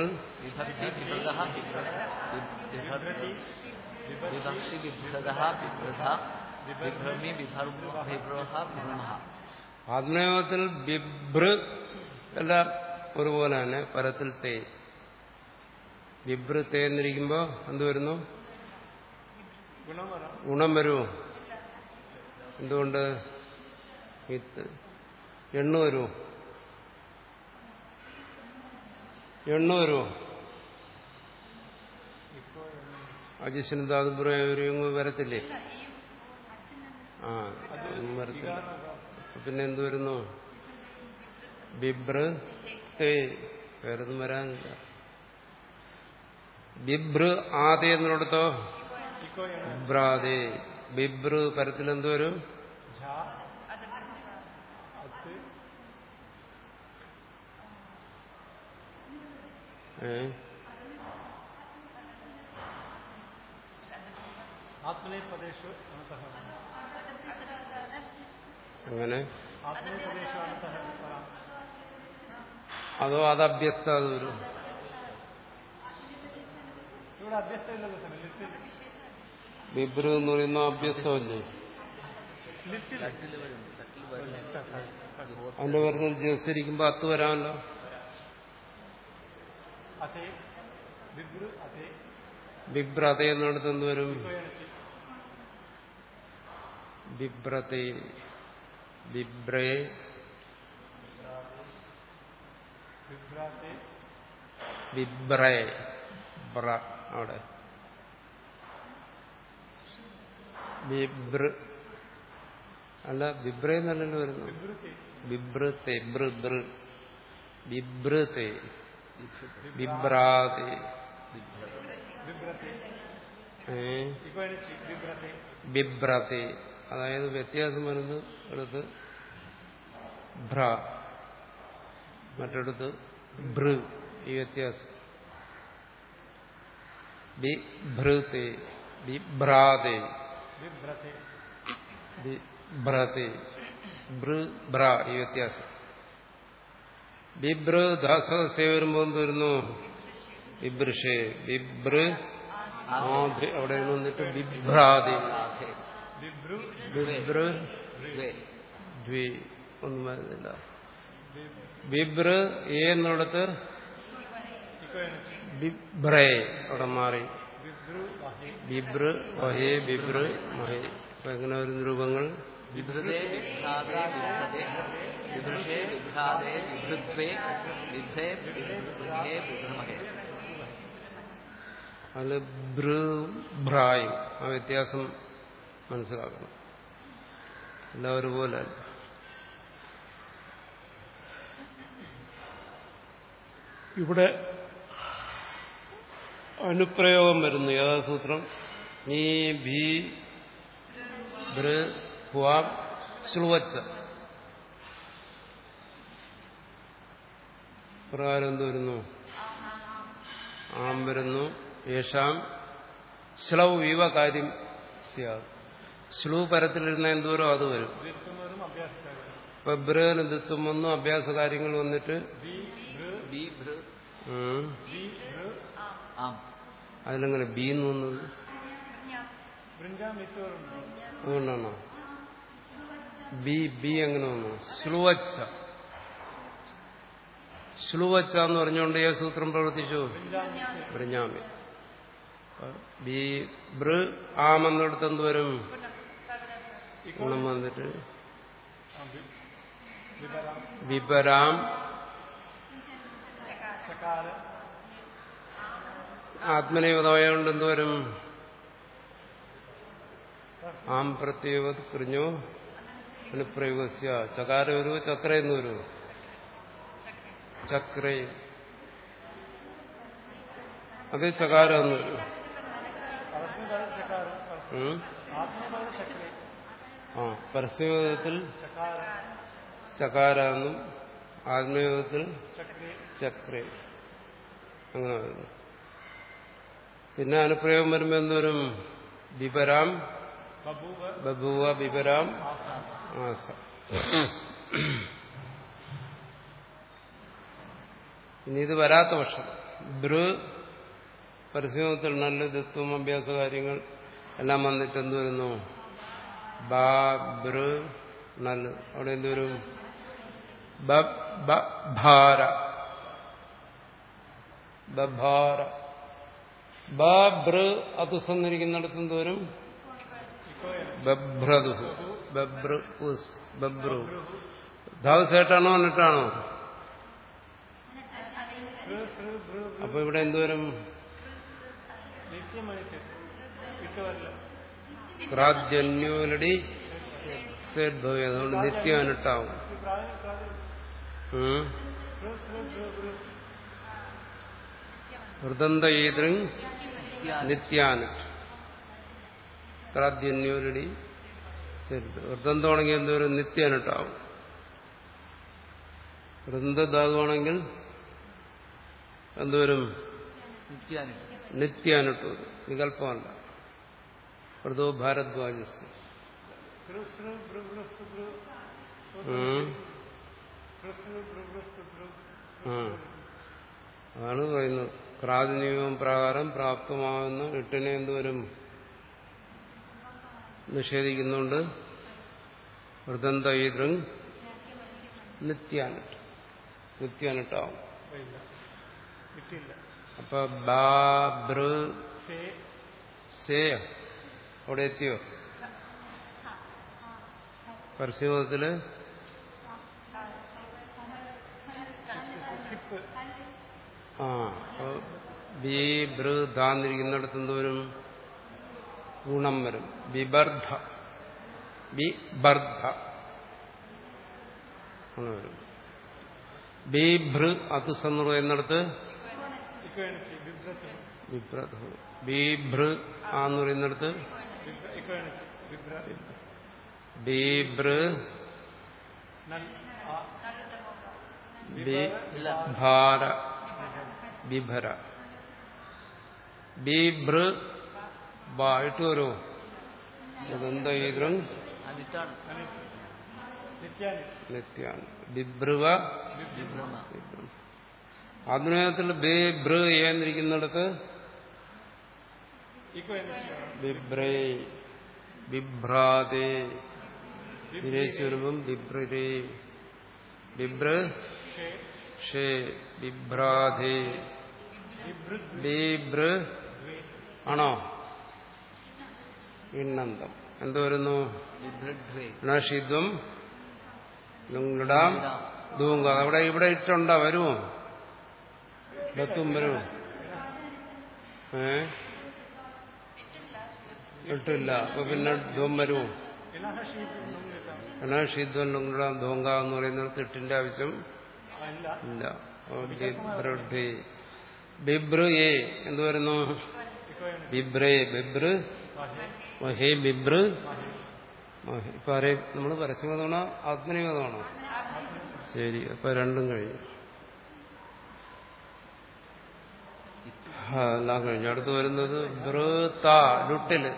വിഭക്ഷി വിഭ്രത വിഭ്രത വിഭ്രമി വിഭർമ വിഭ്രഹ വിഭ്രമ ആത്മയോഗത്തിൽ ബിഭ്ര എല്ലാം ഒരുപോലെ തന്നെ പരത്തിൽ തേ ബിഭ്ര തേ എന്നിരിക്കുമ്പോ എന്ത് വരുന്നു ഗുണം വരാം ഗുണം വരുമോ എന്തുകൊണ്ട് വിത്ത് എണ്ണ വരുമോ എണ്ണ വരുമോ അജിഷൻ ധാതുപുരം വരത്തില്ലേ ആ ഒന്നും വരത്തില്ല അപ്പൊ പിന്നെ എന്ത് വരുന്നു ബിബ്ര തേ വേറൊന്നും വരാനില്ല ബിബ്ര ആദി എന്നിടത്തോ ഇക്കോ എന്ന ബിബ്രാദേ ബിബ്രു പരത്തിൽ എന്ത് വരും ഝാ അത്ത് ഏ ആത്മനേപദേശു അനന്തഃ അങ്ങനെ ആത്മനേപദേശു അനന്തഃ വരാം അതോ അത് അഭ്യസ്ത അത് വരും ഇവിടെ അഭ്യസ്തമില്ലല്ലോ സാർ ലിറ്റിൽ ബിബ്രു എന്ന് പറയുന്ന അഭ്യസ്തമല്ലേ ലിറ്റിൽ തട്ടിൽ വരും തട്ടിൽ വരും അതിന്റെ പേരിൽ ജസിരിക്കുമ്പോ അത്ത് വരാമല്ലോ അതെ ബിബ്രു അതെ ബിബ്ര അതേ എന്നിടത്ത് എന്ത് വരും ഇക്കോയണത്തി ബിബ്രത്തെ ബിബ്രേ ബിഭ്രാത്തെ ബിബ്രേ ബ്ര അവിടെ ബിബ്ര അല്ല ബിബ്രേ എന്നല്ലല്ലോ വരുന്നു ബിബ്രുത്തെ ബിബ്രത്തെ ബൃ ബൃ ബിബ്രത്തെ ബിബ്രാതെ ബിബ്രത്തെ ഏ ഇക്കോയണച്ചി ബിബ്രത്തെ ബിബ്രത്തെ അതായത് വ്യത്യാസം വരുന്നത് എടുത്ത് ഭ്ര മറ്റടുത്ത് ഭൃ ഈ വ്യത്യാസം ബിഭ്രത്തെ ബിഭ്രാതെ ബിഭ്രത്തെ ബിഭ്രതി ബൃ ബ്ര ഈ വ്യത്യാസം ബിബ്ര ദാസേ വരുമ്പോൾ എന്ത് വരുന്നു ബിബ്രഷേ ബിബ്ര ആധി അവിടെ വന്നിട്ട് ബിഭ്രാതി ആധേ വിഭ്രു ബിബ്ര ദ്വേ ദ്വി ഒന്നും വരുന്നില്ല ബിബ്ര എ എന്നുള്ളത് ഇക്കോ എനച്ച് ബിബ്രേ അവിടെ മാറി വിഭ്രു വഹി ബിബ്ര വഹേ ബിബ്ര മഹേ അപ്പൊ എങ്ങനെ വരുന്ന രൂപങ്ങൾ വിഭൃതേ വിഭ്രാതേ വിഭ്രതേ വിഭൃഷേ വിഭ്രാതേ വിഭൃദ്വേ വിഭ്രേ വിഭൃഹേ വിഭ്രമഹേ അതിൽ ബ്ര ഭ്രായും ആ വ്യത്യാസം മനസ്സിലാക്കണം എല്ലാം ഒരുപോലെ അല്ല ഇവിടെ അനുപ്രയോഗം വരുന്നു ഏതാ സൂത്രം നീ ഭീ ഭൃ ഹ്വാം ശ്ലുവച്ച പ്രകാരം എന്ത് വരുന്നു ആം വരുന്നു യേശാം ശ്ലൗ ഇവ കാര്യം സ്യാത് ശ്ലൂ പരത്തിലിരുന്ന എന്തോരോ അത് വരും ദിത്തുന്നവരും അഭ്യാസക്കാരും ഇപ്പൊ ബ്രേന് ദിത്വം വന്നു അഭ്യാസ കാര്യങ്ങൾ വന്നിട്ട് ബി ഭൃ ബി ഭൃ ഉം, ബി ഭൃ ആം അതിലെങ്ങനെ ബീന്ന് വന്നത് വൃഞ്ചാം മിത്തുവരുണ്ട് അതുകൊണ്ടാണോ ബി ബി എങ്ങനെ വന്നു ശ്ലുവച്ച ശ്ലുവച്ച എന്ന് പറഞ്ഞുകൊണ്ട് ഏ സൂത്രം പ്രവർത്തിച്ചു വൃഞ്ചാം മിത്ത് ബ്രഞ്ഞാമി ബി ബൃ ആമെന്നിടത്ത് എന്ത് വരും ഗുണം വന്നിട്ട് ആ, വി- വിവരാം വിപരാം ചകാര ആത്മനേവതായോണ്ട് എന്തുവരും ആം പ്രത്യേക കൃഞ്ഞോ അനുപ്രയോഗസ്യ ചകാര ഒരു ചക്ര എന്ന് വരൂ ചക്രേ അത് ചകാര എന്ന് വരും പരസ്യപദ ചകാരം പരസ്യ- ഉം? ആത്മപദ ചക്രേ ആ പരസ്യയോഗത്തിൽ ചകാര ചകാര എന്നും ആത്മയോഗത്തിൽ ചക്രേ ചക്രേ അങ്ങനെ വരുന്നു പിന്നെ അനുപ്രയോഗം വരുമ്പോൾ എന്തുവരും വിപരാം ബഭൂവ ബഭുവ വിപരാം ആസാസ ആസ ഇനി ഇത് വരാത്ത പക്ഷം ബ്ര പരിശ്രമത്തിൽ നല്ല ദത്വം അഭ്യാസ കാര്യങ്ങൾ എല്ലാം വന്നിട്ട് എന്ത് വരുന്നു ബാ ബ്ര നല്ല അവിടെ എന്തുവരും ബ ബ ഭാര ബഭാര ബ ബ്ര അത് സന്നിരിക്കുന്നിടത്ത് എന്തോരും ഇക്കോ എനച്ച് ബഭ്രതു ബഭ്ര ഉസ് ബഭ്രു ധാവസേട്ടാണോ എന്നിട്ടാണോ ഭൃ ശ്രു ഭൃ ഭൃ അപ്പൊ ഇവിടെ എന്തുവരും നിത്യമണിക്ക് ഇക്കോ അല്ല ക്രാദ്യന്യോലടി സേദ്ഭവി അതുകൊണ്ട് നിത്യം അനുട്ടാവും ഈ പ്രായം പ്രായം ഉം. ഭൃ ശ്രു ഭൃ ഭൃ വൃതന്ത ഈതൃ നിത്യാനുട്ട് ക്രാദ്യന്യോലടി വൃതന്തമാണെങ്കിൽ എന്തോരും നിത്യം അനുട്ടാവും വൃന്ദ ധാതുവാണെങ്കിൽ എന്തോരും നിത്യാനി നിത്യാനുട്ട് വികല്പമല്ല വൃതോ ഭാരദ്വാജസ് ഭൃ ശ്രു ഭൃ ഭൃ സ്തു ഭൃ ഉം. ഭൃ ശ്രു ഭൃ ഭൃ സ്തു ഭൃ ആ. അതാണ് പറയുന്നത് പ്രാതിനിധ്യം പ്രകാരം പ്രാപ്തമാകുന്ന എട്ടിനെ എന്തുവരും നിഷേധിക്കുന്നുണ്ട് വൃതന്തൈതൃ നിത്യാനുട്ട് നിത്യാനുട്ടാവും ഇല്ല കിട്ടിയില്ല അപ്പൊ ബാ ബൃ സേ സേ അവിടെ എത്തിയോ പരസ്യമതത്തില് ഷിപ്പ് ആ അപ്പൊ ബി ബൃ ധാന്നിരിക്കുന്നിടത്ത് എന്തോരും ഗുണം വരും ബിബർദ്ധ ബിബർദ്ധ അങ്ങനെ വരും ബിഭൃ അതുസെന്ന് പറയുന്നിടത്ത് ഇക്കോ എനച്ച് വിഭ്രത്ത് വിഭ്രത ബിഭൃ ആന്ന് പറയുന്നിടത്ത് വിഭ്ര ഇക്കോ എനച്ച് വിഭ്ര ബിഭൃ നൽ ആ ബി ഭാര ബിഭര ബിഭൃ ബായിട്ട് വരുമോ ഇതെന്താ ഈദ്രം നിറ്റാണ് നിത്യാനി നിത്യാണ് ബിബ്രുവ വിഭ്രമ ആധുനികത്തിൽ ബേ ബൃ എന്നിരിക്കുന്നിടത്ത് ഇക്കോ എന്ന് ബിബ്രേ ബിഭ്രാതേ വിരേശ്വരവും ബിബ്രേ ബിബ്ര ഷേ ബിഭ്രാതേ ബിബ്ര ആണോ ഇണ്ണന്തം എന്ത് വരുന്നു വിഭ്രഡ്വേ ണഷിദ്വം ലുങ്ങിടാം ദൂങ്ക അവിടെ ഇവിടെ ഇട്ടുണ്ടോ വരുമോ ദത്തും വരുമോ ഏ ഇട്ടില്ല അപ്പൊ പിന്നെ ധൂം വരുമോ ഇലാഹ ഷീബ് നിൽക്കാം ണഷിദ്വം ലുങ്ങിടാം ദൂങ്ക എന്ന് പറയുന്നിടത്ത് ഇട്ടിന്റെ ആവശ്യം അല്ല ഇല്ല ഓ, ബിബ്രഡ്ഢി. ബിബ്രു ഏ എന്ത് വരുന്നു ഇക്കോ എന്ന് ബിബ്രേ ബിബ്ര് മഹേ ബിബ്ര് മഹേ. ഇപ്പൊ ആരെ നമ്മൾ പരസ്യഗതമാണോ ആത്മനികതമാണോ ശരി അപ്പൊ രണ്ടും കഴിഞ്ഞു ആ, എല്ലാം കഴിഞ്ഞു അടുത്ത് വരുന്നത് ബൃത ലുട്ടില്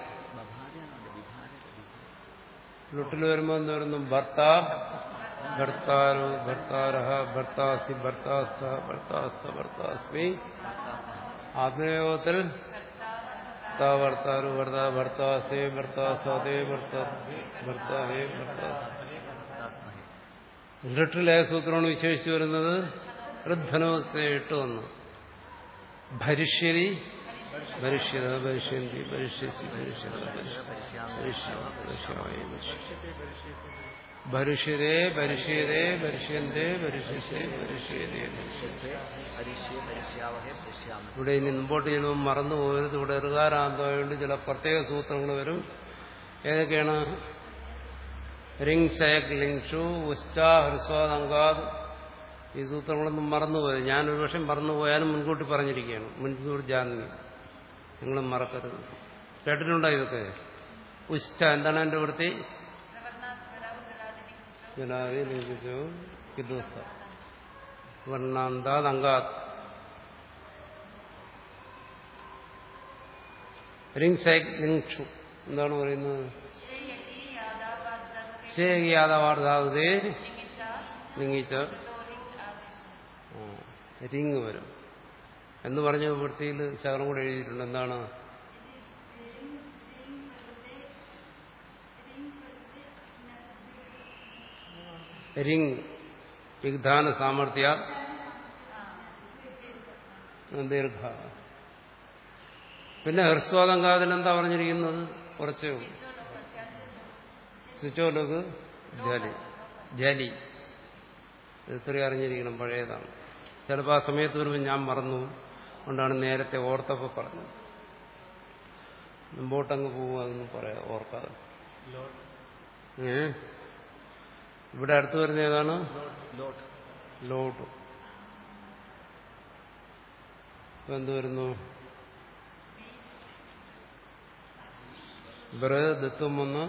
ലുട്ടിൽ വരുമ്പോ എന്ത് വരുന്നു ഭർത്ത ഭർത്താരു ഭർത്താരഹ ഭർത്താസി ഭർത്താസ ഭർത്താസ്ത ഭർത്താസ്മി ആത്മയോഗത്തിൽ ഭർത്താ ഭർത്താരു ഭർത്താ ഭർത്താസേ ഭർത്താസതേ ഭർത്താ ഭർത്താഹേ ഭർത്താസ് ഇരട്ടിലെ സൂത്രമാണ് വിശേഷിച്ചു വരുന്നത് ഋദ്ധനോസെ ഇട്ട് വന്നു ഭരിഷ്യരി ഭരിഷ്യത ഭരിഷ്യന്തി ഭരിഷ്യസി ഭരിഷ്യത ഭരിഷ്യതേ ഭരിഷ്യതേ ഭരിഷ്യന്തേ ഭരിഷ്യസേ ഭരിഷ്യതേ ഭരിഷ്യതേ പരീക്ഷയെ പരീക്ഷയാവഹേ പരീക്ഷയാമ ഇവിടെ ഇനി മുമ്പോട്ട് ചെല്ലുമ്പോൾ മറന്നു പോകരുത് ഇവിടെ ഋകാരാന്തമായതുകൊണ്ട് ചില പ്രത്യേക സൂത്രങ്ങൾ വരും ഏതൊക്കെയാണ് റിങ് സയക് ലിങ്ഷു ഉസ്റ്റ ഹ്രസ്വാദ് അങ്കാദ് ഈ സൂത്രങ്ങളൊന്നും മറന്നുപോയത് ഞാൻ ഒരു പക്ഷെ മറന്നുപോയാലും മുൻകൂട്ടി പറഞ്ഞിരിക്കുകയാണ് മുൻകൂർ ജാന്മി നിങ്ങൾ മറക്കരുത് കേട്ടിട്ടുണ്ടോ ഇതൊക്കെ ഉസ്റ്റ എന്താണ് എന്റെ വൃത്തി ജലാരി ലിംഗിച്ചു കിദുസ വർണ്ണാന്താത് അങ്കാത് റിങ് സൈക് ലിങ്ഷു എന്താണ് പറയുന്നത് ശേഖിയാദവാർദ്ധാവതേ ലിംഗിച്ച റിങ് വരും എന്ന് പറഞ്ഞ വൃത്തിയിൽ ശകലം കൂടെ എഴുതിയിട്ടുണ്ട് എന്താണ് റിങ് വിഗ്ധാന സാമർഥ്യ ദീർഘ പിന്നെ ഹ്രസ്വാദങ്കാതിൽ എന്താ പറഞ്ഞിരിക്കുന്നത് കുറച്ചേ ഉള്ളൂ സ്വിച്ചോലക്ക് ജലി ജലി ഇത് ഇത്രയും അറിഞ്ഞിരിക്കണം പഴയതാണ് ചിലപ്പോൾ ആ സമയത്ത് വരുമ്പോൾ ഞാൻ മറന്നു കൊണ്ടാണ് നേരത്തെ ഓർത്തപ്പോൾ പറഞ്ഞത് മുമ്പോട്ടങ്ങ് പോവുക അതൊന്നും പറയാം ഓർക്കാതെ ഏ ഇവിടെ അടുത്ത് വരുന്ന ഏതാണ് ലോട്ട് ലോട്ട് ഇപ്പൊ എന്ത് വരുന്നു ബ്ര ദത്വം വന്ന്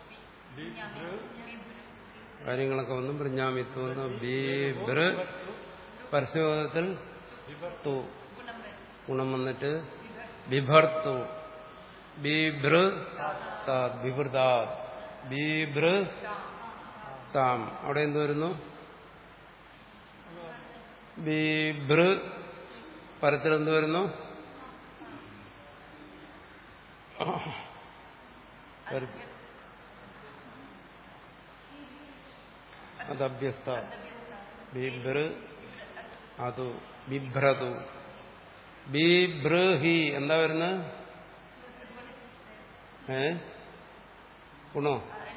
കാര്യങ്ങളൊക്കെ വന്നു ബ്രഞ്ഞാമിത്വം വന്നു ബി ബ്ര പരസ്യബോധത്തിൽ തു ഗുണം വന്നിട്ട് ബിഭർത്തു ബിഭൃ ബിഭൃതാ ബിഭൃ താം അവിടെ എന്ത് വരുന്നു ബിഭൃ പരത്തിൽ എന്ത് വരുന്നു പരത്തിൽ. അത് അഭ്യസ്ത ബിഭ്ര അതു ബിഭ്രതു ബിഭ്രഹി എന്താ വരുന്നത് ഏ ഗുണോ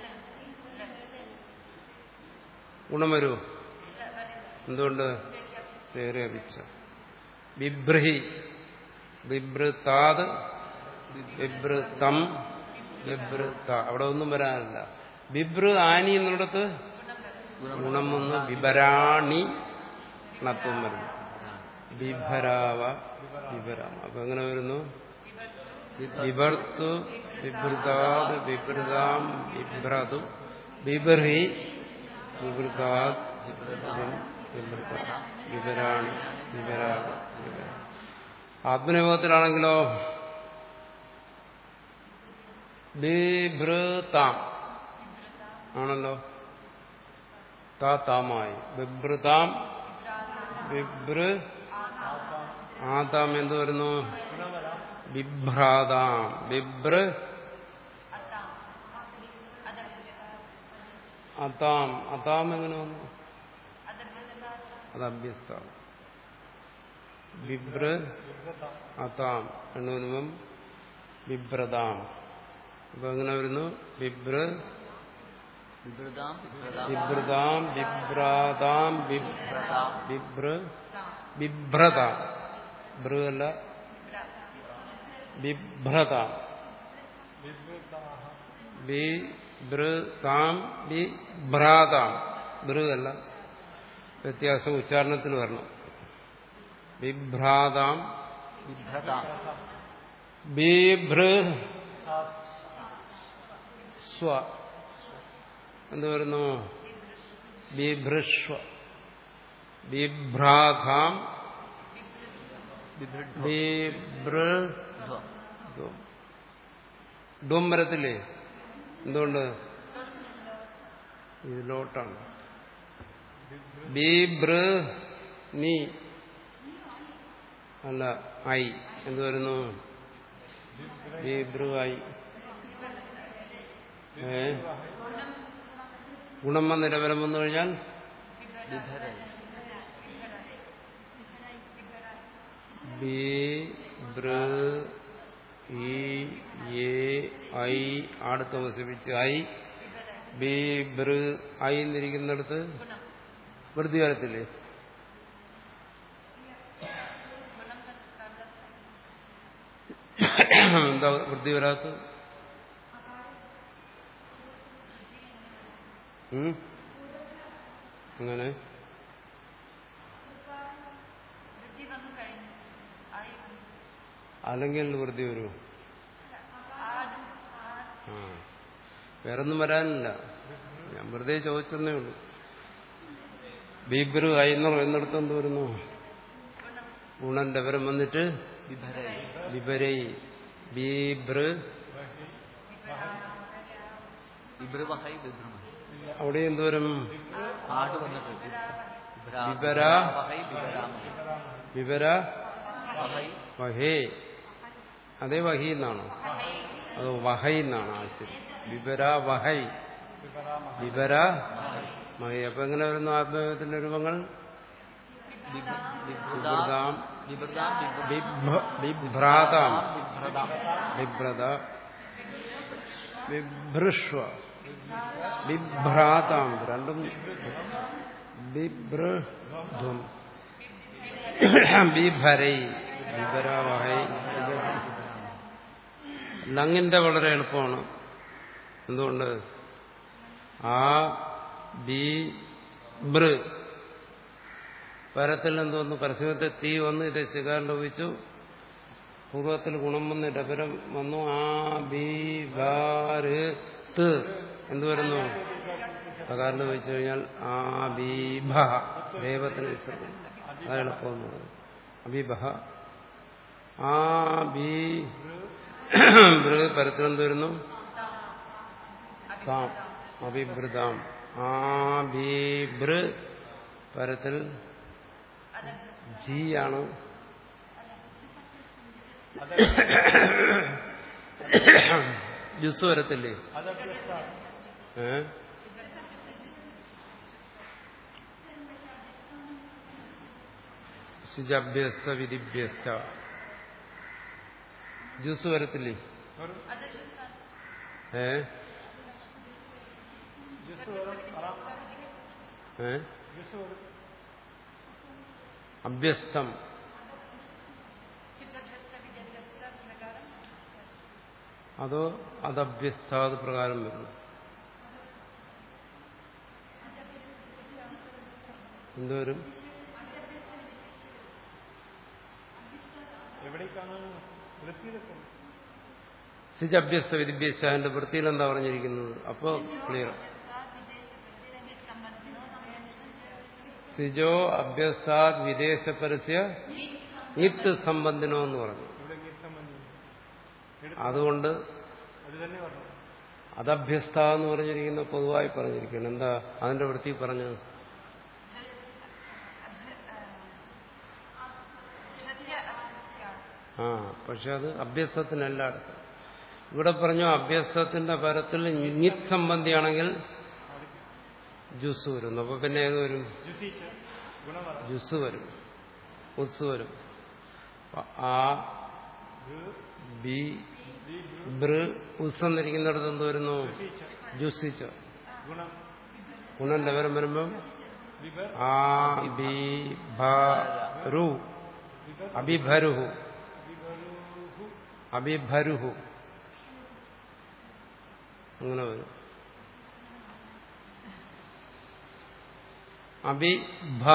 ഗുണം വരുമോ എന്തുകൊണ്ട് ചേറിയ പിച്ച ബിഭ്രഹി ബിഭ്രതാത് ബിഭ്രതം ബിഭ്രത അവിടെ ഒന്നും വരാനില്ല ബിഭ്ര ആനി എന്നിടത്ത് ഗുണം വന്ന് ബിബരാണി ണത്വം വരുന്നു ബിഭരാവ ബിഭരാമ അപ്പൊ എങ്ങനെ വരുന്നു ബിഭർത്തു ബിഭൃതാത് ബിഭൃതാം ബിഭ്രതു ബിബർഹി ബിഭൃതാത് ബിഭൃതം ബിഭൃത ബിബരാണി ബിബരാഗ ബിബര ആത്മനിയോഗത്തിലാണെങ്കിലോ ബിഭൃതാം ആണല്ലോ താ താമായി ബിഭ്രതാം ബിഭ്ര ആതാം എന്ത് വരുന്നു ബിഭ്രാതാം ബിഭ്ര അതാം അതാം എങ്ങനെ വന്നു അത് അഭ്യസ്താണ് ബിഭ്ര അതാം എന്ന് വരുമ്പം ബിഭ്രതാം അപ്പൊ എങ്ങനെ വരുന്നു ബിഭ്ര വിഭൃതാം വിഭ്രതാം ബിഭ്രതാം ബിഭ്രാതാം വിഭ്രതാം ബിഭ്ര ബിഭ്രത ഭൃഗല്ല ബിഭ്രത ബിഭ്രതാം ബിഭ്രാതാം ഭൃഗല്ല വ്യത്യാസം ഉച്ചാരണത്തിൽ വരണം ബിഭ്രാതാം വിഭ്രതാം ബിഭൃ സ്വ എന്ത് വരുന്നു ബിഭൃഷ്വ ബിഭ്രാതാം വിഭൃഡ്വ ബിഭൃ ധ്വ. ഡും വരത്തില്ലേ എന്തുകൊണ്ട് ഇതിലോട്ടാണ് ബിഭൃ നീ അല്ല ഐ എന്ത് വരുന്നു ബിഭൃ ഐ ഏ ഗുണം വന്നിട്ട് വരം വന്നു കഴിഞ്ഞാൽ വിഭരൈ ബി ബ്ര ഇ എ ഐ അടുത്ത് വസിപ്പിച്ച് ഐ ബി ബ്ര ഐ എന്നിരിക്കുന്നിടത്ത് വൃത്തി വരത്തില്ലേ എന്താ വൃത്തി വരാത്ത അങ്ങനെ അല്ലെങ്കിൽ വൃത്തി വരൂ ആ വേറൊന്നും വരാനില്ല ഞാൻ വെറുതെ ചോദിച്ചെന്നേ ഉള്ളൂ ബീബ്രു അയിന്നോ എന്നിടത്ത് എന്ത് വരുന്നു ഗുണന്റെ പരം വന്നിട്ട് വിഭരൈ വിപരൈ ബീബ്ര വിഭൃവഹൈ വിഭ്രമഹൈ അവിടെ എന്തോരം ആട് വന്നിട്ട് വിഭ്രാ- വിഭര. വഹൈ വിഭരാമഹൈ വിവര വഹൈ വഹേ അതേ വഹി എന്നാണോ അത് വഹൈ എന്നാണ് ആശയം വിവര വഹൈ വിവര മഹി അപ്പൊ എങ്ങനെ വരുന്നു ആത്മീയത്തിന്റെ രൂപങ്ങൾ വിഭ- വിഭൃതാം വിഭൃതാം വിഭൃതാം ബിഭ്ര- ബിഭ്രാതാം വിഭ്രതാം ബിഭ്രത ബിഭ്രഷ്വ ബിഭ്രാതാം രണ്ടും ബിഭ്രധ്വം ബിഭരൈ ബിഭരാവഹൈ ലങ്ങിന്റെ വളരെ എളുപ്പമാണ് എന്തുകൊണ്ട് ആ ബി ബൃ പരത്തിൽ എന്തോന്നു പരസ്യത്തെ തീ വന്ന് ഇത് ശികാരം ലോപിച്ചു പൂർവ്വത്തിൽ ഗുണം വന്ന് ഡപരം വന്നു ആ ബി ബാര് ത് എന്ത് വരുന്നു പ്രകാരം വെച്ചു കഴിഞ്ഞാൽ ആ ബീഭ ദൈവത്തിന് വിസർഗം അത് എളുപ്പമെന്ന് പറയും അബിബഹ ആ ബി ബൃ പരത്തിൽ എന്ത് വരുന്നു താം അഭിഭൃതാം ആ ബി ബൃ പരത്തിൽ ജി ആണ് ജുസ് വരത്തില്ലേ ഏ സിജഭ്യസ്ത വിധിഭ്യസ്ത ജ്യൂസ് വരത്തില്ലേ ഏ ഏ അഭ്യസ്തം അതോ അതഭ്യസ്താത് പ്രകാരം വരുന്നു എന്തോരും എവിടേക്കാണ് വൃത്തിയിലെത്തും സിജഭ്യസ്ത വിധിഭ്യസ്താന്റെ വൃത്തിയിൽ എന്താ പറഞ്ഞിരിക്കുന്നത് അപ്പോ ക്ലിയർ സിജോ അഭ്യസ്താത് വിദേശ പരസ്യ നിത്ത് സംബന്ധിനോ എന്ന് പറഞ്ഞു ഇവിടെ ഗീത് സംബന്ധിച്ചു അതുകൊണ്ട് അത് തന്നെ പറഞ്ഞു അതഭ്യസ്ത എന്ന് പറഞ്ഞിരിക്കുന്ന പൊതുവായി പറഞ്ഞിരിക്കുകയാണ് എന്താ അതിന്റെ വൃത്തി പറഞ്ഞത് ആ പക്ഷെ അത് അഭ്യസ്തത്തിനല്ല അടുത്ത് ഇവിടെ പറഞ്ഞു അഭ്യസ്തത്തിന്റെ പരത്തിൽ ഞിത് സംബന്ധിയാണെങ്കിൽ ജ്യൂസ് വരുന്നു അപ്പൊ പിന്നെ ഏത് വരും ജുസീച്ച് ഗുണം പറ ജ്യൂസ് വരും ഉസ് വരും അപ്പൊ ആ ബി ബ്ര ഉസ് എന്നിരിക്കുന്നിടത്ത് എന്ത് വരുന്നു ജുസീച്ച് ജ്യൂസിച്ച് ഗുണം ഗുണം ലെവരം വരുമ്പം വിവർ ആ ബി ഭരു അഭിഭരുഹു വിവരുഹു അഭിഭരുഹു അങ്ങനെ വരും അഭിഭ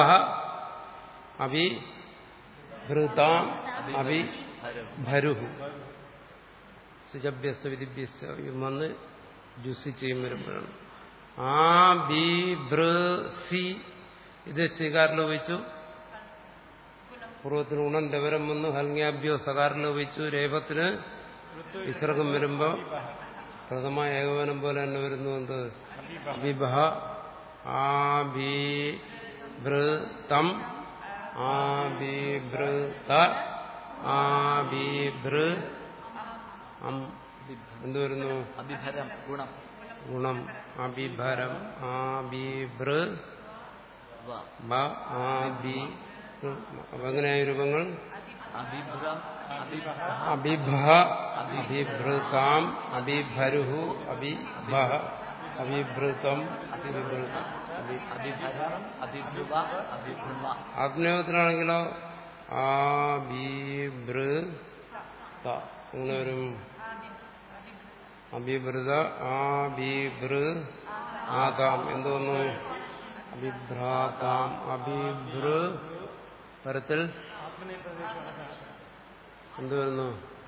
അഭിഭൃതാം അഭിഭരുഹു സുജഭ്യസ്ത വിധിഭ്യസ്ത വന്ന് ജുസി ചെയ്യും വരുമ്പോഴാണ് ആ ബി ഭൃ സി ഇത് സ്വീകാരം ലോപിച്ചു പൂർവ്വത്തിന് ഗുണം ഡവരം വന്ന് ഹൽങ്യാഭ്യോ സകാരം ലോപിച്ചു രേപത്തിന് വിസർഗം വരുമ്പോൾ പ്രഥമ ഏകവനം പോലെ തന്നെ വരുന്നു എന്ത് വിഭ ആബിഭൃതം ആബിഭൃത ആബിഭൃ അം എന്ത് വരുന്നു അഭിഭരം ഗുണം ഗുണം അബിഭരം ആബിഭൃ വ ബ ആബി അപ്പൊ എങ്ങനെയായ രൂപങ്ങൾ അഭിഭ്രം അഭിഭ അഭിഭ അഭിഭൃതാം അഭിഭരുഹു അഭിഭ അഭിഭൃതം അഭിഭൃത അഭി- അഭിഭരം അഭിഭ്രുവ അഭിഭ്രുവ ആത്മയോഗത്തിലാണെങ്കിലോ ആബിഭൃത അങ്ങനെ വരും അഭിഭൃത ആബിഭൃ ആതാം എന്തോന്നു അഭിഭ്രാതാം അഭിഭൃ പരത്തിൽ എന്ത് വരുന്നു